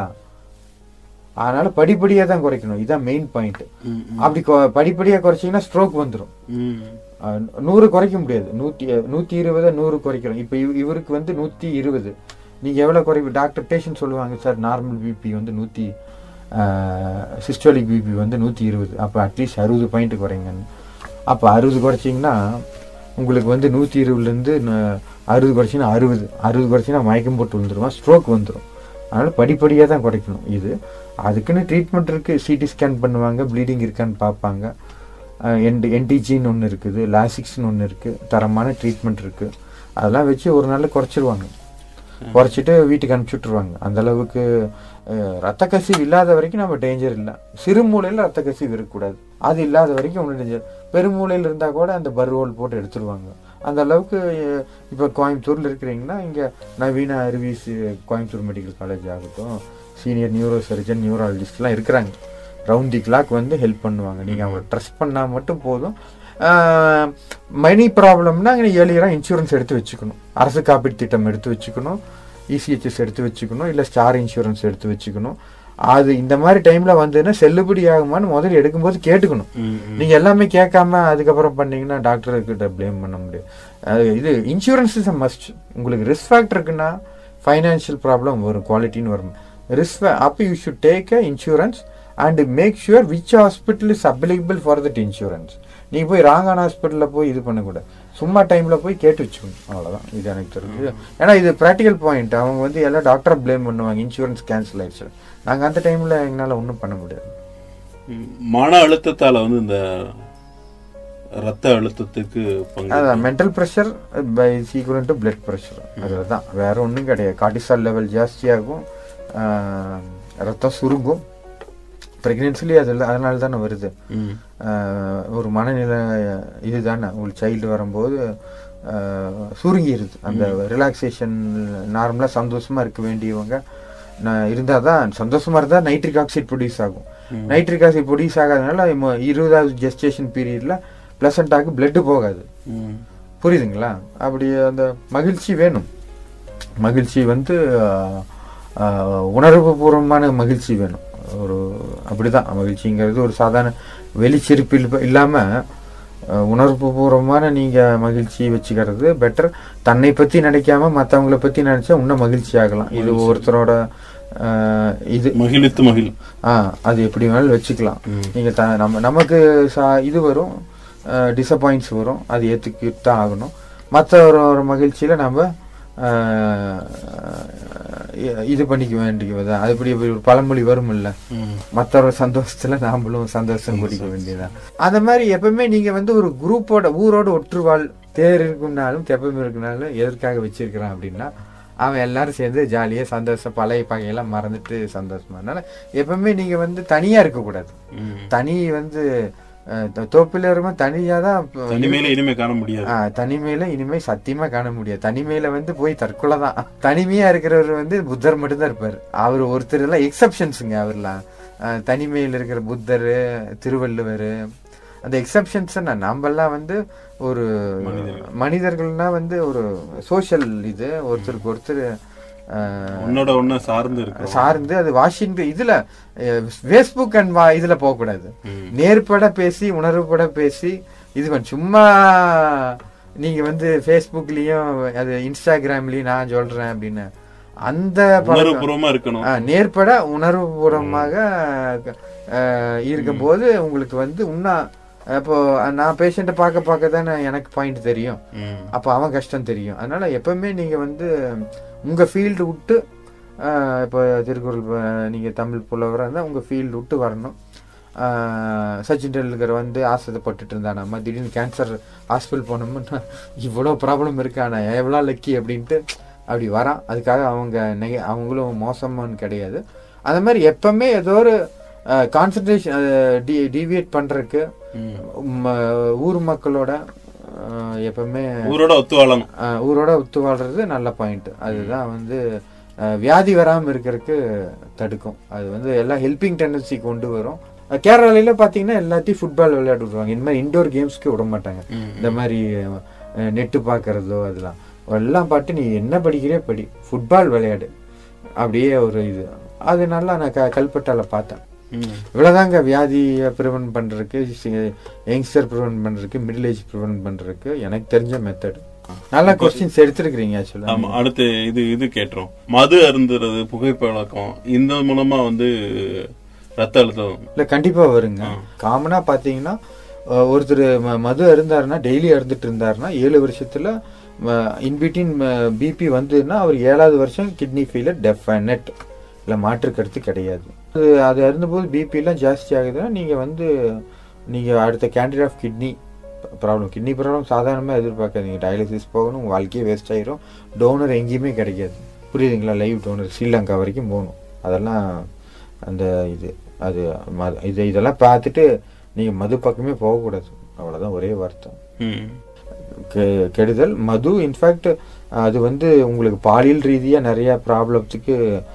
[SPEAKER 4] அதனால படிப்படியாக தான் குறைக்கணும் இதுதான் மெயின் பாயிண்ட்
[SPEAKER 3] ம்
[SPEAKER 4] அப்படி கொ- படிப்படியாக குறைச்சிங்கன்னா ஸ்ட்ரோக் வந்துடும்
[SPEAKER 3] ம்
[SPEAKER 4] அஹ் நூறு குறைக்க முடியாது நூற்றி நூற்றி இருபதை நூறு குறைக்கிறோம் இப்போ இவ இவருக்கு வந்து நூற்றி இருபது நீங்கள் எவ்வளோ குறைப்பு டாக்டர் பேஷண்ட் சொல்லுவாங்க சார் நார்மல் பிபி வந்து நூற்றி சிஸ்டோலிக் பிபி வந்து நூற்றி இருபது அப்போ அட்லீஸ்ட் அறுபது பாயிண்ட் குறைங்கன்னு அப்போ அறுபது குறைச்சிங்கன்னா உங்களுக்கு வந்து நூற்றி இருபதுலேருந்து அறுபது குறைச்சிங்கன்னா அறுபது அறுபது குறைச்சிங்கன்னா மயக்கம் போட்டு விழுந்துருவான் ஸ்ட்ரோக் வந்துடும் அதனால் படிப்படியாக தான் குறைக்கணும் இது அதுக்குன்னு ட்ரீட்மெண்ட் இருக்குது சிடி ஸ்கேன் பண்ணுவாங்க ப்ளீடிங் இருக்கான்னு பார்ப்பாங்க என்டி என்டிஜின்னு ஒன்று இருக்குது லாசிக்ஸ்னு ஒன்று இருக்குது தரமான ட்ரீட்மெண்ட் இருக்குது அதெல்லாம் வச்சு ஒரு நாள் குறைச்சிருவாங்க குறைச்சிட்டு வீட்டுக்கு அனுப்பிச்சி விட்ருவாங்க அந்த அளவுக்கு அஹ், ரத்த கசிவு இல்லாத வரைக்கும் நம்ம டேஞ்சர் இல்லை சிறு மூலையில் ரத்த கசிவு இருக்கக்கூடாது அது இல்லாத வரைக்கும் ஒன்றும் டேஞ்சர் பெருமூலையில் இருந்தால் கூட அந்த பர்ரோல் போட்டு எடுத்துருவாங்க அந்த அளவுக்கு அஹ், இப்போ கோயம்புத்தூரில் இருக்கிறீங்கன்னா இங்கே நவீன அருவிஸ் கோயம்புத்தூர் மெடிக்கல் காலேஜ் ஆகட்டும் சீனியர் நியூரோ சர்ஜன் நியூராலஜிஸ்ட்லாம் இருக்கிறாங்க ரவுண்ட் தி கிளாக் வந்து ஹெல்ப் பண்ணுவாங்க நீங்கள் அவங்களை ட்ரஸ்ட் பண்ணால் மட்டும் போதும் மணி ப்ராப்ளம்னா ஏழியராக இன்சூரன்ஸ் எடுத்து வச்சுக்கணும் அரசு காப்பீட்டு திட்டம் எடுத்து வச்சுக்கணும் இசிஹெச்எஸ் எடுத்து வச்சுக்கணும் இல்லை ஸ்டார் இன்சூரன்ஸ் எடுத்து வச்சுக்கணும் அது இந்த மாதிரி டைமில் வந்ததுன்னா செல்லுபடி ஆகுமான்னு முதல்ல எடுக்கும்போது கேட்டுக்கணும்
[SPEAKER 3] ம் ம்
[SPEAKER 4] நீங்க எல்லாமே கேட்காம அதுக்கப்புறம் பண்ணீங்கன்னா டாக்டர் கிட்ட ப்ளேம் பண்ண முடியாது அது இது இன்சூரன்ஸ் இஸ் அ மஸ்ட் உங்களுக்கு ரிஸ்க் ஃபேக்டர் இருக்குன்னா ஃபைனான்ஷியல் ப்ராப்ளம் வரும் குவாலிட்டின்னு வரும் ரிஸ்க் அப்போ you should take a insurance and make sure which hospital is available for that insurance நீங்க போய் ராங்கான ஹாஸ்பிட்டலில் போய் இது பண்ணக்கூடாது சும்மா டைம்ல போய் கேட்டு வச்சுக்கணும் அவ்வளவுதான் இது எனக்கு தெரிஞ்சு ஏன்னா இது ப்ராக்டிக்கல் பாயிண்ட் அவங்க வந்து எல்லாம் டாக்டரை ப்ளேம் பண்ணுவாங்க இன்சூரன்ஸ் கேன்சல் ஆயிடுச்சு நாங்க அந்த டைம்ல எங்களால ஒன்றும் பண்ண முடியாது
[SPEAKER 3] ம். மன அழுத்தத்தால வந்து இந்த ரத்த அழுத்தத்துக்கு பங்கு
[SPEAKER 4] அதான் mental pressure by equal to blood pressure அதுதான் வேற ஒன்றும் கிடையாது கார்டிசால் லெவல் ஜாஸ்தியாகும் ஆஹ், ரத்தம் சுருங்கும் ப்ரெக்னென்சிலி அது அதனால தானே வருது
[SPEAKER 3] ம்
[SPEAKER 4] ஆஹ், ஒரு மனநிலை இதுதானே உங்களுக்கு சைல்டு வரும்போது ஆஹ், சுருங்கிருது அந்த ரிலாக்ஸேஷன் நார்மலாக சந்தோஷமா இருக்க வேண்டியவங்க நான் இருந்தால் தான் சந்தோஷமா இருந்தால் நைட்ரிக் ஆக்சைடு ப்ரொடியூஸ் ஆகும் நைட்ரிக் ஆக்சைடு ப்ரொடியூஸ் ஆகாதனால மொ- இருபதாவது ஜெஸ்டேஷன் பீரியடில் ப்ளசண்டாக்கு பிளட்டு போகாது
[SPEAKER 3] ம்
[SPEAKER 4] புரியுதுங்களா அப்படி அந்த மகிழ்ச்சி வேணும் மகிழ்ச்சி வந்து ஆஹ், ஆஹ், உணர்வுபூர்வமான மகிழ்ச்சி வேணும் ஒரு அப்படிதான் மகிழ்ச்சிங்கிறது ஒரு சாதாரண வெளிச்சிரிப்பு இல்ல- இல்லாம ஆஹ், உணர்வுபூர்வமான நீங்க மகிழ்ச்சி வச்சுக்கிறது பெட்டர் தன்னை பத்தி நினைக்காம மத்தவங்கள பத்தி நினைச்சா இன்னும் மகிழ்ச்சி ஆகலாம் இது ஒருத்தரோட ஆஹ், இது
[SPEAKER 3] மகிழ்த்து மகிழ்
[SPEAKER 4] ஆ அது எப்படி வேணாலும் வச்சுக்கலாம் நீங்க த- நம்ம நமக்கு சா- இது வரும் டிசப்பாயிண்ட்ஸ் வரும் அது ஏத்துக்கிட்டு தான் ஆகணும் மற்ற ஒரு ஒரு மகிழ்ச்சியில நம்ம ஆ, இ- இது பண்ணிக்க வேண்டியது அது இப்படி இப்படி ஒரு பழமொழி வரும் இல்ல
[SPEAKER 3] ம்
[SPEAKER 4] மற்றவரோட சந்தோஷத்துல நாமளும் சந்தோஷம் குடிக்க வேண்டியதான் அந்த மாதிரி எப்பவுமே நீங்க வந்து ஒரு குரூப்போட ஊரோட ஒற்றுவாள் தேர் இருக்கும்னாலும் தெப்பம் இருக்குனாலும் எதற்காக வச்சிருக்கிறான் அப்படின்னா அவன் எல்லாரும் சேர்ந்து ஜாலியா சந்தோஷம் பழைய பகையெல்லாம் மறந்துட்டு சந்தோஷமா அதனால எப்பவுமே நீங்க வந்து தனியா இருக்கக்கூடாது
[SPEAKER 3] ம்
[SPEAKER 4] தனி வந்து அஹ், த- தோப்பில இருக்கும் தனியா தான்
[SPEAKER 3] தனிமையில இனிமே காண முடியாது
[SPEAKER 4] ஆ, தனிமையில இனிமே சத்தியமா காண முடியாது தனிமையில வந்து போய் தற்கொலை தான் தனிமையா இருக்கிறவர் வந்து புத்தர் மட்டும்தான் இருப்பாரு அவர் ஒருத்தர் எல்லாம் எக்ஸப்ஷன்ஸுங்க அவர்லாம் ஆ, தனிமையில் இருக்கிற புத்தர் திருவள்ளுவர் அந்த எக்ஸப்ஷன்ஸ் நாமெல்லாம் வந்து ஒரு மனிதர்கள்னா வந்து ஒரு சோஷியல் இது ஒருத்தருக்கு ஒருத்தர் ஆ,
[SPEAKER 3] உன்னோட ஒண்ணு சார்ந்து இருக்கு
[SPEAKER 4] சார்ந்து அது வாஷிங்டன் இதுல ஃபேஸ்புக் அண்ட் வா இதுல போக கூடாது நேர்பட பேசி உணர்வுபட பேசி இது பண்ண சும்மா நீங்க வந்து ஃபேஸ்புக்லயும் அது இன்ஸ்டாகிராம்லயும் நான் சொல்றேன் அப்படின்னு அந்த பழக்கம்
[SPEAKER 3] உணர்வுபூர்வமா இருக்கணும்
[SPEAKER 4] ஆ, நேர்பட உணர்வுபூர்வமாக இருக்கும்போது உங்களுக்கு வந்து இன்னும் இப்போ நான் பேஷண்ட்டை பார்க்க பார்க்க தானே எனக்கு பாயிண்ட் தெரியும்
[SPEAKER 3] ம்.
[SPEAKER 4] அப்போ அவன் கஷ்டம் தெரியும் அதனால எப்பவுமே நீங்க வந்து உங்க ஃபீல்டு விட்டு ஆஹ், இப்போ திருக்குறள் ப- நீங்க தமிழ் புலவராக இருந்தால் உங்க ஃபீல்டு விட்டு வரணும் ஆஹ், சச்சின் டெண்டுல்கர் வந்து ஆசைப்பட்டுட்டு இருந்தானாமா திடீர்னு கேன்சர் ஹாஸ்பிட்டல் போனோம்னா இவ்வளோ ப்ராப்ளம் இருக்கானா எவ்வளோ லக்கி அப்படின்ட்டு அப்படி வரான் அதுக்காக அவங்க நெக அவங்களும் மோசமானு கிடையாது அந்த மாதிரி எப்பவுமே ஏதோ ஒரு கான்சன்ட்ரேஷன் டி டிவியேட் பண்ணுறதுக்கு ஊர் மக்களோட ஆஹ், எப்பவுமே
[SPEAKER 3] ஊரோட ஒத்து வாழணும்
[SPEAKER 4] ஆஹ், ஊரோட ஒத்து வாழ்றது நல்ல பாயிண்ட் அதுதான் வந்து ஆஹ், வியாதி வராமல் இருக்கிறதுக்கு தடுக்கும் அது வந்து எல்லாம் ஹெல்பிங் டெண்டன்சி கொண்டு வரும் அஹ், கேரளால பாத்தீங்கன்னா எல்லாத்தையும் ஃபுட்பால் விளையாட விடுவாங்க இந்த மாதிரி இண்டோர் கேம்ஸ்க்கு விட மாட்டாங்க இந்த மாதிரி நெட்டு பார்க்கறதோ அதெல்லாம் எல்லாம் பாட்டு நீ என்ன படிக்கிறே படி ஃபுட்பால் விளையாடு அப்படியே ஒரு இது அது நல்லா நான் க கல்பட்டால பார்த்தேன்
[SPEAKER 3] ம்.
[SPEAKER 4] இவ்வளவுதாங்க வியாதியை ப்ரிவென்ட் பண்றதுக்கு யங்ஸ்டர் ப்ரிவென்ட் பண்றதுக்கு மிடில் ஏஜ் ப்ரிவென்ட் பண்றதுக்கு எனக்கு தெரிஞ்ச மெத்தட் நல்ல கொஸ்டின்ஸ் எடுத்திருக்கிறீங்க ஆக்சுவலா
[SPEAKER 3] ஆமா அடுத்து இது இது கேட்டுரும் மது அருந்துறது புகைப்பழக்கம் இந்த மூலமா வந்து ரத்த அழுத்தம்
[SPEAKER 4] இல்ல கண்டிப்பா வருங்க காமனா பாத்தீங்கன்னா அஹ், ஒருத்தர் ம- மது அருந்தாருன்னா டெய்லி அருந்துட்டு இருந்தாருன்னா ஏழு வருஷத்துல இன்பிட்வீன் பிபி வந்ததுன்னா அவர் ஏழாவது வருஷம் கிட்னி ஃபெயிலியர் டெஃபனட் இல்ல மாற்று கருத்து கிடையாது அது அது அருந்தும்போது பிபி எல்லாம் ஜாஸ்தி ஆகுதுன்னா நீங்க வந்து நீங்க அடுத்த candidate of kidney problem kidney problem சாதாரணமாக எதிர்பார்க்காதீங்க டயாலிசிஸ் போகணும் உங்க வாழ்க்கையே வேஸ்ட் ஆயிரும் டோனர் எங்கேயுமே கிடைக்காது புரியுதுங்களா லைவ் டோனர் ஸ்ரீலங்கா வரைக்கும் போகணும் அதெல்லாம் அந்த இது அது ம- இது இதெல்லாம் பார்த்துட்டு நீங்க மது பக்கமே போகக்கூடாது அவ்வளவுதான் ஒரே வருத்தம்
[SPEAKER 3] ம்.
[SPEAKER 4] கெ- கெடுதல் மது இன்ஃபேக்ட் அது வந்து உங்களுக்கு பாலியல் ரீதியா நிறைய ப்ராப்ளத்துக்கு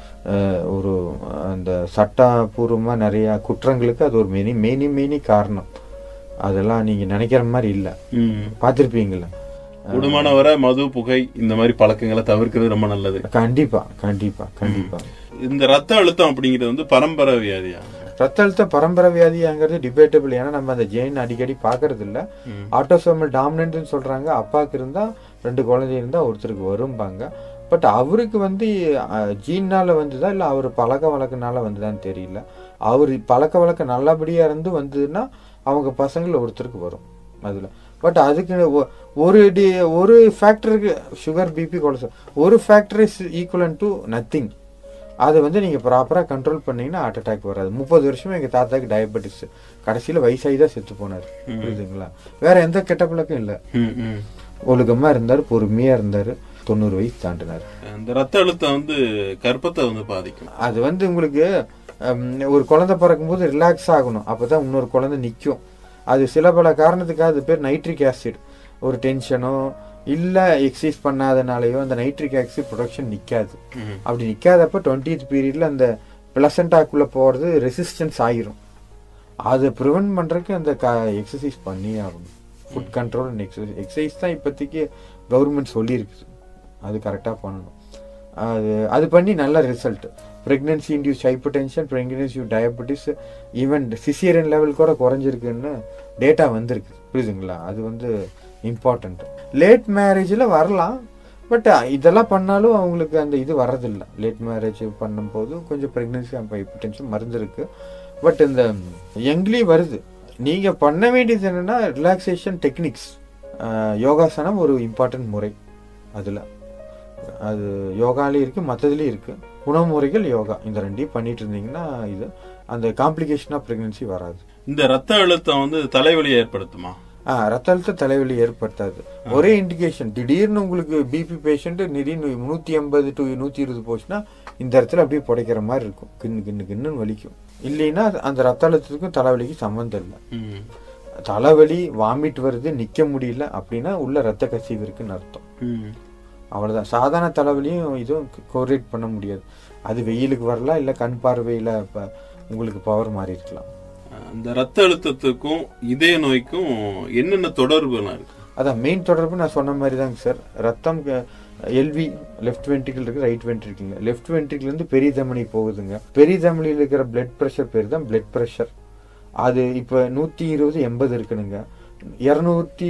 [SPEAKER 4] ஒரு அந்த சட்டபூர்வமா நிறைய குற்றங்களுக்கு அது ஒரு மெனி மெனி மெனி காரணம் அதெல்லாம் நீங்க நினைக்கிற மாதிரி இல்ல
[SPEAKER 3] ம்.
[SPEAKER 4] பார்த்திருப்பீங்களா
[SPEAKER 3] கூடுமான வரை மது புகை இந்த மாதிரி பழக்கங்களை தவிர்க்கிறது ரொம்ப நல்லது
[SPEAKER 4] கண்டிப்பா கண்டிப்பா கண்டிப்பா
[SPEAKER 3] இந்த ரத்த அழுத்தம் அப்படிங்கிறது வந்து பரம்பரை வியாதியா
[SPEAKER 4] ரத்த அழுத்த பரம்பரை வியாதிங்கிறது டிபேட்டபிள் ஏன்னா நம்ம அந்த ஜெயின் அடிக்கடி பாக்குறது இல்ல ஆட்டோசோமல் டாமினன்ட்னு சொல்றாங்க அப்பாவுக்கு இருந்தா ரெண்டு குழந்தை இருந்தா ஒருத்தருக்கு வரும்பாங்க பட் அவருக்கு வந்து ஜீன்னால வந்துதா இல்ல அவர் பழக்க வழக்கனால வந்துதான்னு தெரியல அவர் பழக்க வழக்கம் நல்லபடியா இருந்து வந்ததுன்னா அவங்க பசங்கள ஒருத்தருக்கு வரும் அதுல பட் அதுக்கு ஒ- ஒரு டி ஒரு ஃபேக்டருக்கு சுகர் பிபி கொலஸ்ட்ரால் ஒரு factor is equivalent to nothing அதை வந்து நீங்க ப்ராப்பரா கண்ட்ரோல் பண்ணீங்கன்னா ஹார்ட் அட்டாக் வராது முப்பது வருஷமா எங்க தாத்தாக்கு டயபெட்டிஸ் கடைசியில வயசாகி தான் செத்து போனார் புரியுதுங்களா வேற எந்த கெட்ட பழக்கம் இல்ல
[SPEAKER 3] ம், ம்.
[SPEAKER 4] ஒழுக்கமா இருந்தாரு பொறுமையா இருந்தாரு தொண்ணூறு வயசு தாண்டினாரு
[SPEAKER 3] இந்த ரத்த அழுத்தம் வந்து கர்ப்பத்தை வந்து பாதிக்கும்
[SPEAKER 4] அது வந்து உங்களுக்கு ஹம், ஒரு குழந்தை பிறக்கும்போது ரிலாக்ஸ் ஆகணும் அப்பதான் இன்னொரு குழந்தை நிக்கும் அது சில பல காரணத்துக்காக அது பேர் நைட்ரிக் ஆசிட் ஒரு டென்ஷனோ இல்ல எக்ஸசைஸ் பண்ணாதனாலயோ அந்த நைட்ரிக் ஆசிட் ப்ரொடக்ஷன் நிக்காது
[SPEAKER 3] ம்.
[SPEAKER 4] அப்படி நிக்காதப்ப டுவெண்ட்டி பீரியட்ல அந்த பிளசண்டாக்குள்ள போறது ரெசிஸ்டன்ஸ் ஆயிரும் அதை ப்ரிவென்ட் பண்றதுக்கு அந்த எக்ஸசைஸ் பண்ணி ஆகணும் food control and exercise exercise தான் இப்போதைக்கு கவர்மெண்ட் சொல்லியிருக்குது அது கரெக்டாக பண்ணணும் அது அது பண்ணி நல்ல result pregnancy induce hypertension pregnancy diabetes even caesarean level கூட குறைஞ்சிருக்குன்னு டேட்டா வந்திருக்கு புரியுதுங்களா அது வந்து இம்பார்ட்டன்ட் லேட் மேரேஜில் வரலாம் பட் இதெல்லாம் பண்ணாலும் அவங்களுக்கு அந்த இது வர்றதில்ல லேட் மேரேஜ் பண்ணும்போது கொஞ்சம் ப்ரெக்னென்சி ஹைப்பர் டென்ஷன் மருந்து இருக்கு பட் இந்த யங்லி வருது நீங்க பண்ண வேண்டியது என்னன்னா ரிலாக்ஸேஷன் டெக்னிக்ஸ் யோகாசனம் ஒரு இம்பார்ட்டன்ட் முறை அதுல அது யோகாலையும் இருக்கு மற்றதுலயும் இருக்கு உணவு முறைகள் யோகா இந்த ரெண்டையும் பண்ணிட்டு இருந்தீங்கன்னா இது அந்த காம்ப்ளிகேஷன் ஆஃப் பிரெக்னன்சி வராது
[SPEAKER 3] இந்த ரத்த அழுத்தம் வந்து தலைவலி ஏற்படுத்துமா
[SPEAKER 4] ஆ ரத்த அழுத்த தலைவலி ஏற்படுத்தாது ஒரே இண்டிகேஷன் திடீர்னு உங்களுக்கு பிபி பேஷண்ட் திடீர்னு நூத்தி ஐம்பது டு நூத்தி இருபது போச்சுன்னா இந்த இடத்துல அப்படியே புடைக்கிற மாதிரி இருக்கும் கிண்ணு கிண்ணு கிண்ணுன்னு வலிக்கும் இல்லைன்னா அந்த ரத்த அழுத்தத்துக்கும் தலைவலிக்கும் சம்மந்தம் இல்லை
[SPEAKER 3] ம்.
[SPEAKER 4] தலைவலி வாமிட் வருது நிக்க முடியல அப்படின்னா உள்ள ரத்த கசிவு இருக்குன்னு அர்த்தம்
[SPEAKER 3] ம்.
[SPEAKER 4] அவ்வளவுதான் சாதாரண தலைவலியும் இதுவும் கோரிலேட் பண்ண முடியாது அது வெயிலுக்கு வரலாம் இல்ல கண் பார்வையில இப்ப உங்களுக்கு பவர் மாறி இருக்கலாம்
[SPEAKER 3] அந்த ரத்த அழுத்தத்துக்கும் இதய நோய்க்கும் என்னென்ன தொடர்புலாம் இருக்கு
[SPEAKER 4] அதான் மெயின் தொடர்பு நான் சொன்ன மாதிரி தாங்க சார் ரத்தம் எல்வி லெஃப்ட் வென்ட்ரிக்கிள் இருக்கு ரைட் வென்ட்ரிக்கிள் லெஃப்ட் வென்ட்ரிக்கிள் இருந்து பெரிய தமனி போகுதுங்க பெரிய தமனியில் இருக்கிற பிளட் ப்ரெஷர் பேர் தான் பிளட் ப்ரெஷர் அது இப்போ நூற்றி இருபது எண்பது இருக்குனுங்க இரநூத்தி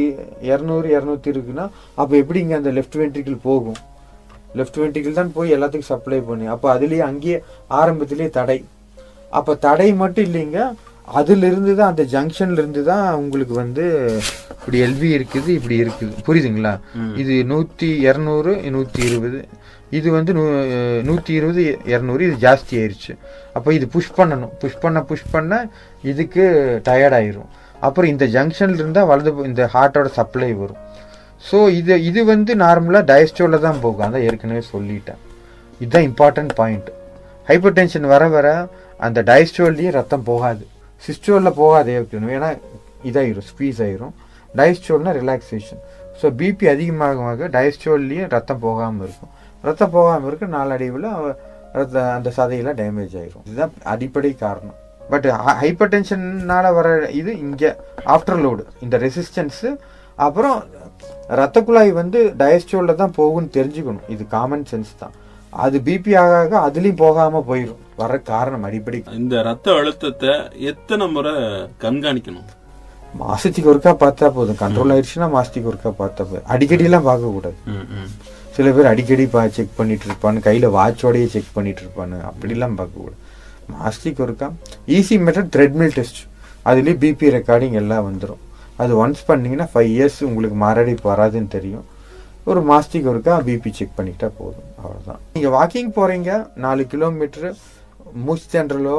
[SPEAKER 4] இரநூறு இரநூத்தி இருக்குன்னா அப்போ எப்படிங்க அந்த லெஃப்ட் வென்ட்ரிக்கிள் போகும் லெஃப்ட் வென்ட்ரிக்கிள் தான் போய் எல்லாத்துக்கும் சப்ளை பண்ணி அப்போ அதுலேயே அங்கேயே ஆரம்பத்திலேயே தடை அப்போ தடை மட்டும் இல்லைங்க அதுல இருந்து தான் அந்த ஜங்ஷன்ல இருந்து தான் உங்களுக்கு வந்து இப்படி எல்வி இருக்குது இப்படி இருக்குது புரியுதுங்களா இது நூத்தி இரநூறு நூத்தி இருபது இது வந்து நூ- நூத்தி இருபது இரநூறு இது ஜாஸ்தி ஆயிருச்சு அப்போ இது புஷ் பண்ணணும் புஷ் பண்ண புஷ் பண்ண இதுக்கு டயர்ட் ஆயிரும் அப்புறம் இந்த ஜங்ஷன்ல இருந்தா வலது பு- இந்த ஹார்ட்டோட சப்ளை வரும் ஸோ இது இது வந்து நார்மலாக டயஸ்டோல தான் போகும் அதான் ஏற்கனவே சொல்லிட்டேன் இதுதான் இம்பார்ட்டன்ட் பாயிண்ட் ஹைப்பர் டென்ஷன் வர வர அந்த டயஸ்டோல்லையும் ரத்தம் போகாது சிஸ்டோலில் போகாதே இருக்கணும் ஏன்னா இதாயிரும் ஸ்குவீஸ் ஆயிரும் டயஸ்டோல்னா ரிலாக்ஸேஷன் ஸோ பிபி அதிகமாக டயஸ்டோல்லையும் ரத்தம் போகாமல் இருக்கும் ரத்தம் போகாமல் இருக்க நாளடைவில் ரத்த அந்த சதையெல்லாம் டேமேஜ் ஆயிரும் இதுதான் அடிப்படை காரணம் பட் ஹைப்பர் டென்ஷன்னால வர இது இங்கே ஆஃப்டர் லோடு இந்த ரெசிஸ்டன்ஸு அப்புறம் ரத்த குழாய் வந்து டயஸ்டோல்ல தான் போகும்னு தெரிஞ்சுக்கணும் இது காமன் சென்ஸ் தான் அது பிபி ஆக ஆக அதுலயும் போகாம போயிடும் வர காரணம் அடிப்படை
[SPEAKER 3] இந்த ரத்த அழுத்தத்தை எத்தனை முறை கண்காணிக்கணும்
[SPEAKER 4] மாசத்துக்கு ஒருக்கா பார்த்தா போதும் கண்ட்ரோல் ஆயிடுச்சுன்னா மாசத்துக்கு ஒருக்கா பார்த்தா போதும் அடிக்கடி எல்லாம் பார்க்க கூடாது
[SPEAKER 3] ம், ம்.
[SPEAKER 4] சில பேர் அடிக்கடி பா செக் பண்ணிட்டு இருப்பான்னு கையில வாட்சோடயே செக் பண்ணிட்டு இருப்பானு அப்படிலாம் பார்க்க கூடாது மாசத்துக்கு ஒருக்கா ஈஸி மெத்தட் த்ரெட்மில் டெஸ்ட் அதுலயே பிபி ரெக்கார்டிங் எல்லாம் வந்துடும் அது ஒன்ஸ் பண்ணீங்கன்னா ஃபைவ் இயர்ஸ் உங்களுக்கு மாரடைப்பு வராதுன்னு தெரியும் ஒரு மாசத்துக்கு ஒருக்கா பிபி செக் பண்ணிக்கிட்டா போதும் அவ்வளவுதான் நீங்க வாக்கிங் போறீங்க நாலு கிலோமீட்டர் மூச்சு திணறலோ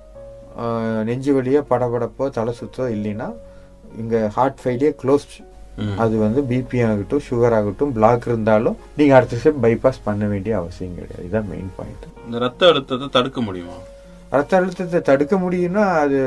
[SPEAKER 4] ஆஹ், நெஞ்சு வலியோ படபடப்போ தலை சுத்தோ இல்லைன்னா இங்க ஹார்ட் ஃபைலே க்ளோஸ்ட்
[SPEAKER 3] ம்.
[SPEAKER 4] அது வந்து பிபி ஆகட்டும் சுகர் ஆகட்டும் பிளாக் இருந்தாலும் நீங்க அடுத்த ஸ்டெப் பைபாஸ் பண்ண வேண்டிய அவசியம் கிடையாது இதுதான் மெயின் பாயிண்ட்
[SPEAKER 3] இந்த ரத்த அழுத்தத்தை தடுக்க முடியுமா
[SPEAKER 4] ரத்த அழுத்தத்தை தடுக்க முடியும்னா அது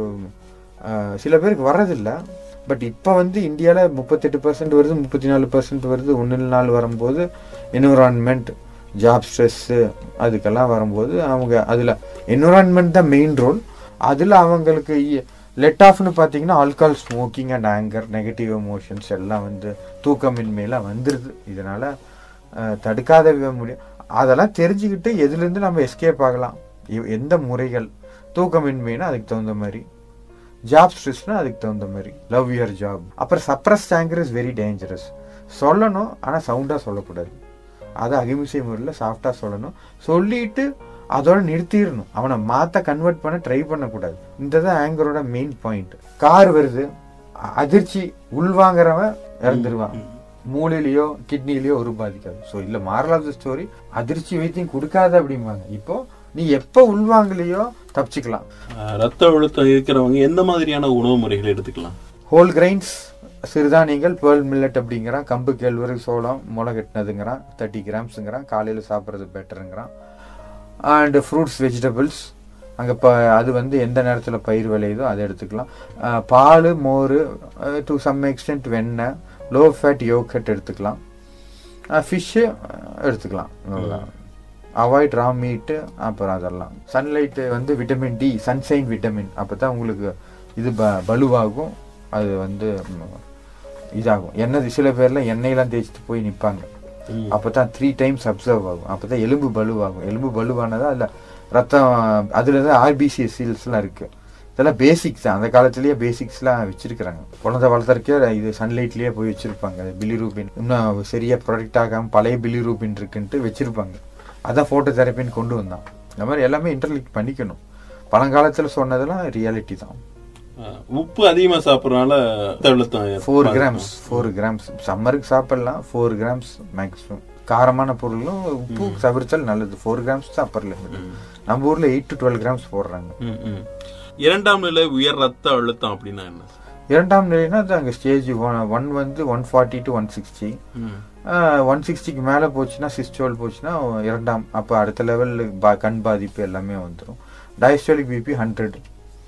[SPEAKER 4] ஆஹ், சில பேருக்கு வர்றதில்ல பட் இப்போ வந்து இந்தியாவில் முப்பத்தெட்டு பர்சன்ட் வருது முப்பத்தி நாலு பர்சன்ட் வருது ஒன்று நாள் வரும்போது என்விரான்மெண்ட் ஜாப் ஸ்ட்ரெஸ்ஸு அதுக்கெல்லாம் வரும்போது அவங்க அதில் என்விரான்மெண்ட் தான் மெயின் ரோல் அதில் அவங்களுக்கு லெட் ஆஃப்னு பார்த்தீங்கன்னா alcohol smoking and anger negative emotions எல்லாம் வந்து தூக்கமின்மையெல்லாம் வந்துடுது இதனால் தடுக்காத விட முடியும் அதெல்லாம் தெரிஞ்சுக்கிட்டு எதுலேருந்து நம்ம எஸ்கேப் ஆகலாம் எ- எந்த முறைகள் தூக்கமின்மைனா அதுக்கு தகுந்த மாதிரி ஜாப் ஸ்ட்ரெஸ்னா அதுக்கு தகுந்த மாதிரி லவ் யுவர் ஜாப் அப்புறம் suppress anger is very dangerous சொல்லணும் ஆனால் சவுண்டாக சொல்லக்கூடாது அதை அகிம்சை முறையில் சாஃப்டாக சொல்லணும் சொல்லிட்டு அதோட நிறுத்திடணும் அவனை மாற்ற கன்வெர்ட் பண்ண ட்ரை பண்ணக்கூடாது இந்த தான் ஆங்கரோட மெயின் பாயிண்ட் கார் வருது அ- அதிர்ச்சி உள்வாங்குறவன் இறந்துருவான் மூளையிலயோ கிட்னிலயோ ஒரு பாதிக்காது ஸோ இல்ல மாரல் ஆஃப் த ஸ்டோரி அதிர்ச்சி வைத்தியம் கொடுக்காத அப்படிம்பாங்க இப்போ நீ எப்போ உள்வாங்கலையோ தப்பிச்சுக்கலாம்
[SPEAKER 3] அஹ், ரத்த அழுத்தம் இருக்கிறவங்க எந்த மாதிரியான உணவு முறைகள் எடுத்துக்கலாம்
[SPEAKER 4] ஹோல் கிரைன்ஸ் சிறுதானியங்கள் பேர்ல் மில்லட் அப்படிங்கிறான் கம்பு கேழ்வரகு சோளம் முளை கட்டினதுங்கிறான் தேர்ட்டி கிராம்ஸுங்கிறான் காலையில் சாப்பிட்றது பெட்டருங்கிறான் அண்ட் ஃப்ரூட்ஸ் வெஜிடபிள்ஸ் அங்கே இப்போ அது வந்து எந்த நேரத்தில் பயிர் விளையுதோ அதை எடுத்துக்கலாம் அஹ், பால் மோர் டு சம் எக்ஸ்டென்ட் வெண்ணெய் லோ ஃபேட் யோகட் எடுத்துக்கலாம் ஃபிஷ்ஷு எடுத்துக்கலாம் அவ்வளவுதான். அவாய்ட் ரா மீட்டு அப்புறம் அதெல்லாம் சன்லைட்டு வந்து விட்டமின் டி சன்ஷைன் விட்டமின் அப்போ தான் உங்களுக்கு இது ப பலுவாகும் அது வந்து ம், இதாகும் எண்ணெய் சில பேர்லாம் எண்ணெயெல்லாம் தேய்ச்சிட்டு போய் நிற்பாங்க அப்போ தான் த்ரீ டைம்ஸ் அப்சர்வ் ஆகும் அப்போ தான் எலும்பு பலுவாகும் எலும்பு பலுவானதா அதில் ரத்தம் அதில் தான் ஆர்பிசி சீல்ஸ்லாம் இருக்குது இதெல்லாம் பேசிக்ஸ் தான் அந்த காலத்துலேயே பேசிக்ஸ்லாம் வச்சிருக்கிறாங்க குழந்தை வளர்த்துறக்கே இது சன்லைட்லேயே போய் வச்சிருப்பாங்க பிலிரூபின் இன்னும் சரியாக ப்ரொடக்ட் ஆகாமல் பழைய பிலிரூபின் இருக்குன்ட்டு வச்சிருப்பாங்க அதான் ஃபோட்டோ தெரப்பின்னு கொண்டு வந்தான் இந்த மாதிரி எல்லாமே இன்டர்லிக் பண்ணிக்கணும் பழங்காலத்தில் சொன்னதெல்லாம் ரியாலிட்டி தான்
[SPEAKER 3] அஹ், உப்பு அதிகமா சாப்பிடறதுனால ரத்த அழுத்தம்
[SPEAKER 4] ஃபோர்
[SPEAKER 3] ஏற்படும்.
[SPEAKER 4] கிராம்ஸ் ஃபோர் கிராம்ஸ் சம்மருக்கு சாப்பிடலாம் ஃபோர் கிராம்ஸ் மேக்ஸிமம் காரமான பொருளும் உப்பு தவிர்த்தல் நல்லது ஃபோர் கிராம்ஸ் தான் அப்பர் லிமிட் நம்ம ஊர்ல எயிட் டு டுவெல் கிராம்ஸ் போடுறாங்க
[SPEAKER 3] ம், ம். இரண்டாம் நிலை உயர் ரத்த அழுத்தம் அப்படின்னா என்ன
[SPEAKER 4] இரண்டாம் நிலைனா அது அங்கே ஸ்டேஜ் ஒன் வந்து one forty to one sixty
[SPEAKER 3] ம்.
[SPEAKER 4] ஒன் சிக்ஸ்டிக்கு மேலே போச்சுன்னா சிஸ்டோல் போச்சுன்னா இரண்டாம் அப்போ அடுத்த லெவல் கண் பாதிப்பு எல்லாமே வந்துடும் டயஸ்டோலிக் பிபி ஹண்ட்ரட்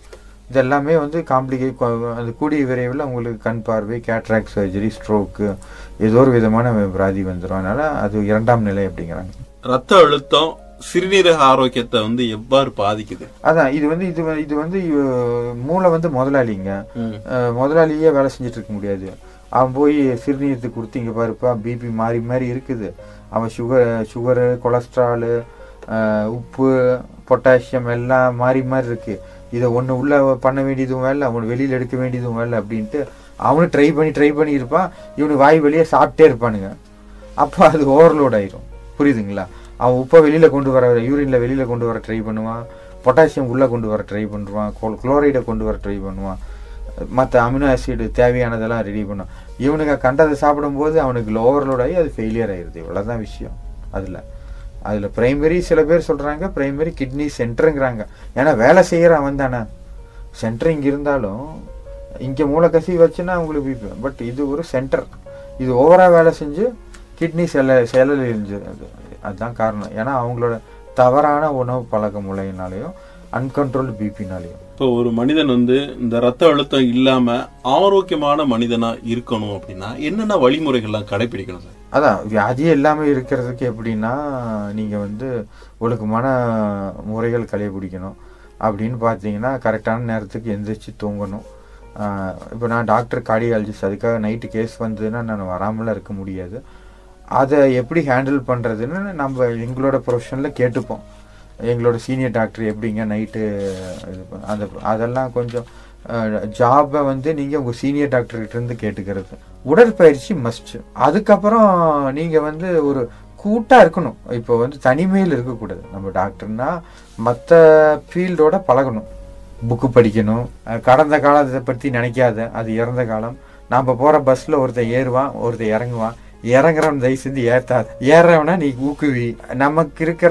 [SPEAKER 4] இது எல்லாமே வந்து காம்ப்ளிகேட் அது கூடிய விரைவில் உங்களுக்கு கண் பார்வை கேட்ராக்ட் சர்ஜரி ஸ்ட்ரோக்கு ஏதோ ஒரு விதமான வியாதி வந்துடும் அதனால அது இரண்டாம் நிலை அப்படிங்கிறாங்க
[SPEAKER 3] ரத்த அழுத்தம் சிறுநீரக ஆரோக்கியத்தை வந்து எவ்வாறு பாதிக்குது
[SPEAKER 4] அதான் இது வந்து இது வ- இது வந்து இவ- மூளை வந்து முதலாளிங்க
[SPEAKER 3] ம்.
[SPEAKER 4] அஹ், முதலாளியே வேலை செஞ்சுட்டு இருக்க முடியாது அவன் போய் சிறுநீரத்தை கொடுத்து இங்க பாருப்பா பிபி மாறி மாறி இருக்குது அவன் சுகர் சுகரு கொலஸ்ட்ராலு அஹ், உப்பு பொட்டாசியம் எல்லாம் மாறி மாறி இருக்கு இதை ஒன்று உள்ள பண்ண வேண்டியதும் வேலை அவனு வெளியில் எடுக்க வேண்டியதும் வேலை அப்படின்ட்டு அவனு ட்ரை பண்ணி ட்ரை பண்ணி இருப்பான் இவனு வாய் வெளியே சாப்பிட்டே இருப்பானுங்க அப்போ அது ஓவர்லோட் ஆயிரும் புரியுதுங்களா அவன் உப்பை வெளியில கொண்டு வர யூரின்ல வெளியில கொண்டு வர ட்ரை பண்ணுவான் பொட்டாசியம் உள்ள கொண்டு வர ட்ரை பண்ணுவான் குளோரைடை கொண்டு வர ட்ரை பண்ணுவான் மற்ற அமினோ ஆசிட் தேவையானதெல்லாம் ரெடி பண்ணுவான் இவனுங்க கண்டதை சாப்பிடும்போது அவனுக்கு ஓவர்லோட் ஆகி அது ஃபெயிலியர் ஆயிடுது இவ்வளவுதான் விஷயம் அதுல அதுல பிரைமரி சில பேர் சொல்றாங்க பிரைமரி கிட்னி சென்டருங்கிறாங்க ஏன்னா வேலை செய்யற அவன் தானே சென்டர் இங்க இருந்தாலும் இங்க மூளைக்கசி வச்சுன்னா உங்களுக்கு பிபி பட் இது ஒரு சென்டர் இது ஓவரா வேலை செஞ்சு கிட்னி செல்ல செயலிழந்து அதுதான் காரணம் ஏன்னா அவங்களோட தவறான உணவு பழக்க முறையினாலையும் அன்கண்ட்ரோல் பிபினாலையும்
[SPEAKER 3] இப்போ ஒரு மனிதன் வந்து இந்த ரத்த அழுத்தம் இல்லாம ஆரோக்கியமான மனிதனா இருக்கணும் அப்படின்னா என்னென்ன வழிமுறைகள்லாம் கடைபிடிக்கணும் சார்
[SPEAKER 4] அதான் வியாதியே இல்லாமல் இருக்கிறதுக்கு எப்படின்னா நீங்கள் வந்து ஒழுக்கமான முறைகள் கடைபிடிக்கணும் அப்படின்னு பார்த்தீங்கன்னா கரெக்டான நேரத்துக்கு எந்திரிச்சு தூங்கணும் இப்போ நான் டாக்டர் கார்டியாலஜிஸ்ட் அதுக்காக நைட்டு கேஸ் வந்ததுன்னா நான் வராமலாம் இருக்க முடியாது அதை எப்படி ஹேண்டில் பண்ணுறதுன்னு நம்ம எங்களோட ப்ரொஃபஷனில் கேட்டுப்போம் எங்களோட சீனியர் டாக்டர் எப்படிங்க நைட்டு இது பண்ண- அந்த அதெல்லாம் கொஞ்சம் ஜாபை வந்து நீங்கள் உங்கள் சீனியர் டாக்டர்கிட்ட இருந்து கேட்டுக்கிறது உடற்பயிற்சி மஸ்ட் அதுக்கப்புறம் நீங்கள் வந்து ஒரு கூட்டா இருக்கணும் இப்போ வந்து தனிமையில் இருக்கக்கூடாது நம்ம டாக்டர்னா மற்ற ஃபீல்டோட பழகணும் புக்கு படிக்கணும் அஹ் கடந்த காலத்தை பற்றி நினைக்காத அது இறந்த காலம் நாம் போகிற பஸ்ஸில் ஒருத்தன் ஏறுவான் ஒருத்தன் இறங்குவான் இறங்குறவன் தயவு செஞ்சு ஏற்றாது ஏறவனா நீ ஊக்குவி நமக்கு இருக்கிற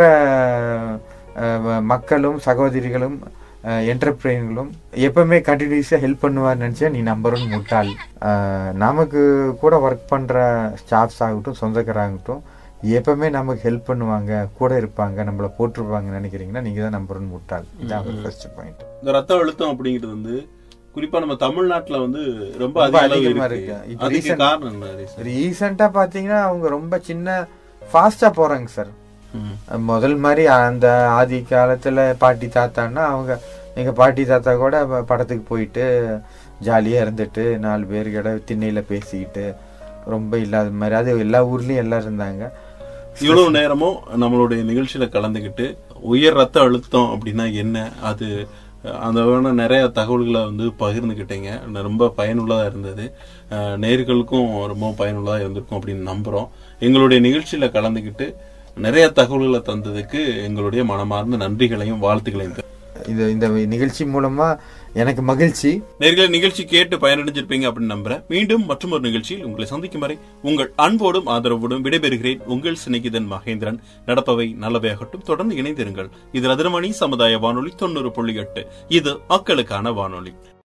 [SPEAKER 4] அஹ், மக்களும் சகோதரிகளும் என்டர்பிரைன்களும் எப்பவுமே கண்டினியூஸாக ஹெல்ப் பண்ணுவார் நினச்சா நீ நம்பர் ஒன் முட்டாள் அஹ், நமக்கு கூட ஒர்க் பண்ணுற ஸ்டாஃப்ஸ் ஆகட்டும் சொந்தக்காராகட்டும் எப்பவுமே நமக்கு ஹெல்ப் பண்ணுவாங்க கூட இருப்பாங்க நம்மள போட்டிருப்பாங்க நினைக்கிறீங்கன்னா நீங்க தான் நம்பர் ஒன் முட்டாள் இதான் ஃபர்ஸ்ட் பாயிண்ட்
[SPEAKER 3] இந்த ரத்த அழுத்தம் அப்படிங்கிறது வந்து குறிப்பா நம்ம தமிழ்நாட்டுல வந்து ரொம்ப
[SPEAKER 4] ரொம்ப
[SPEAKER 3] அதிக அளவு
[SPEAKER 4] அதிகமா
[SPEAKER 3] இருக்கு
[SPEAKER 4] இருக்கு. இப்ப
[SPEAKER 3] அதுக்கு
[SPEAKER 4] recent-
[SPEAKER 3] காரணம் என்ன reason?
[SPEAKER 4] ரீசெண்டா பாத்தீங்கன்னா அவங்க ரொம்ப சின்ன ஃபாஸ்டா போறாங்க சார்
[SPEAKER 3] ம்.
[SPEAKER 4] முதல் மாதிரி அந்த ஆதி காலத்துல பாட்டி தாத்தான்னா அவங்க எங்க பாட்டி தாத்தா கூட ப- படத்துக்கு போயிட்டு ஜாலியா இருந்துட்டு நாலு பேர் கிட்ட திண்ணையில பேசிக்கிட்டு ரொம்ப இல்லாத மாதிரி அது எல்லா ஊர்லயும் எல்லாம் இருந்தாங்க
[SPEAKER 3] இவ்வளவு நேரமும் நம்மளுடைய நிகழ்ச்சியில கலந்துக்கிட்டு உயர் ரத்த அழுத்தம் அப்படின்னா என்ன அது அஹ், அந்த வேணா நிறைய தகவல்களை வந்து பகிர்ந்துக்கிட்டீங்க ரொம்ப பயனுள்ளதா இருந்தது அஹ், நேயர்களுக்கும் ரொம்ப பயனுள்ளதா இருந்திருக்கும் அப்படின்னு நம்புறோம் எங்களுடைய நிகழ்ச்சியில கலந்துக்கிட்டு நிறைய தகவல்களை தந்ததுக்கு எங்களுடைய மனமார்ந்த நன்றிகளையும் வாழ்த்துக்களையும் தெரிவித்துக்
[SPEAKER 4] இது இந்த நிகழ்ச்சி மூலமா எனக்கு மகிழ்ச்சி
[SPEAKER 3] நேர்களை நிகழ்ச்சி கேட்டு பயனடைஞ்சிருப்பீங்க அப்படின்னு நம்புறேன் மீண்டும் மற்றும் ஒரு நிகழ்ச்சியில் உங்களை சந்திக்கும் வரை உங்கள் அன்போடும் ஆதரவோடும் விடைபெறுகிறேன் உங்கள் சிநேகிதன் மகேந்திரன் நடப்பவை நல்லவையாகட்டும் தொடர்ந்து இணைந்திருங்கள் இது ரத்னமணி சமுதாய வானொலி தொண்ணூறு புள்ளி எட்டு இது மக்களுக்கான வானொலி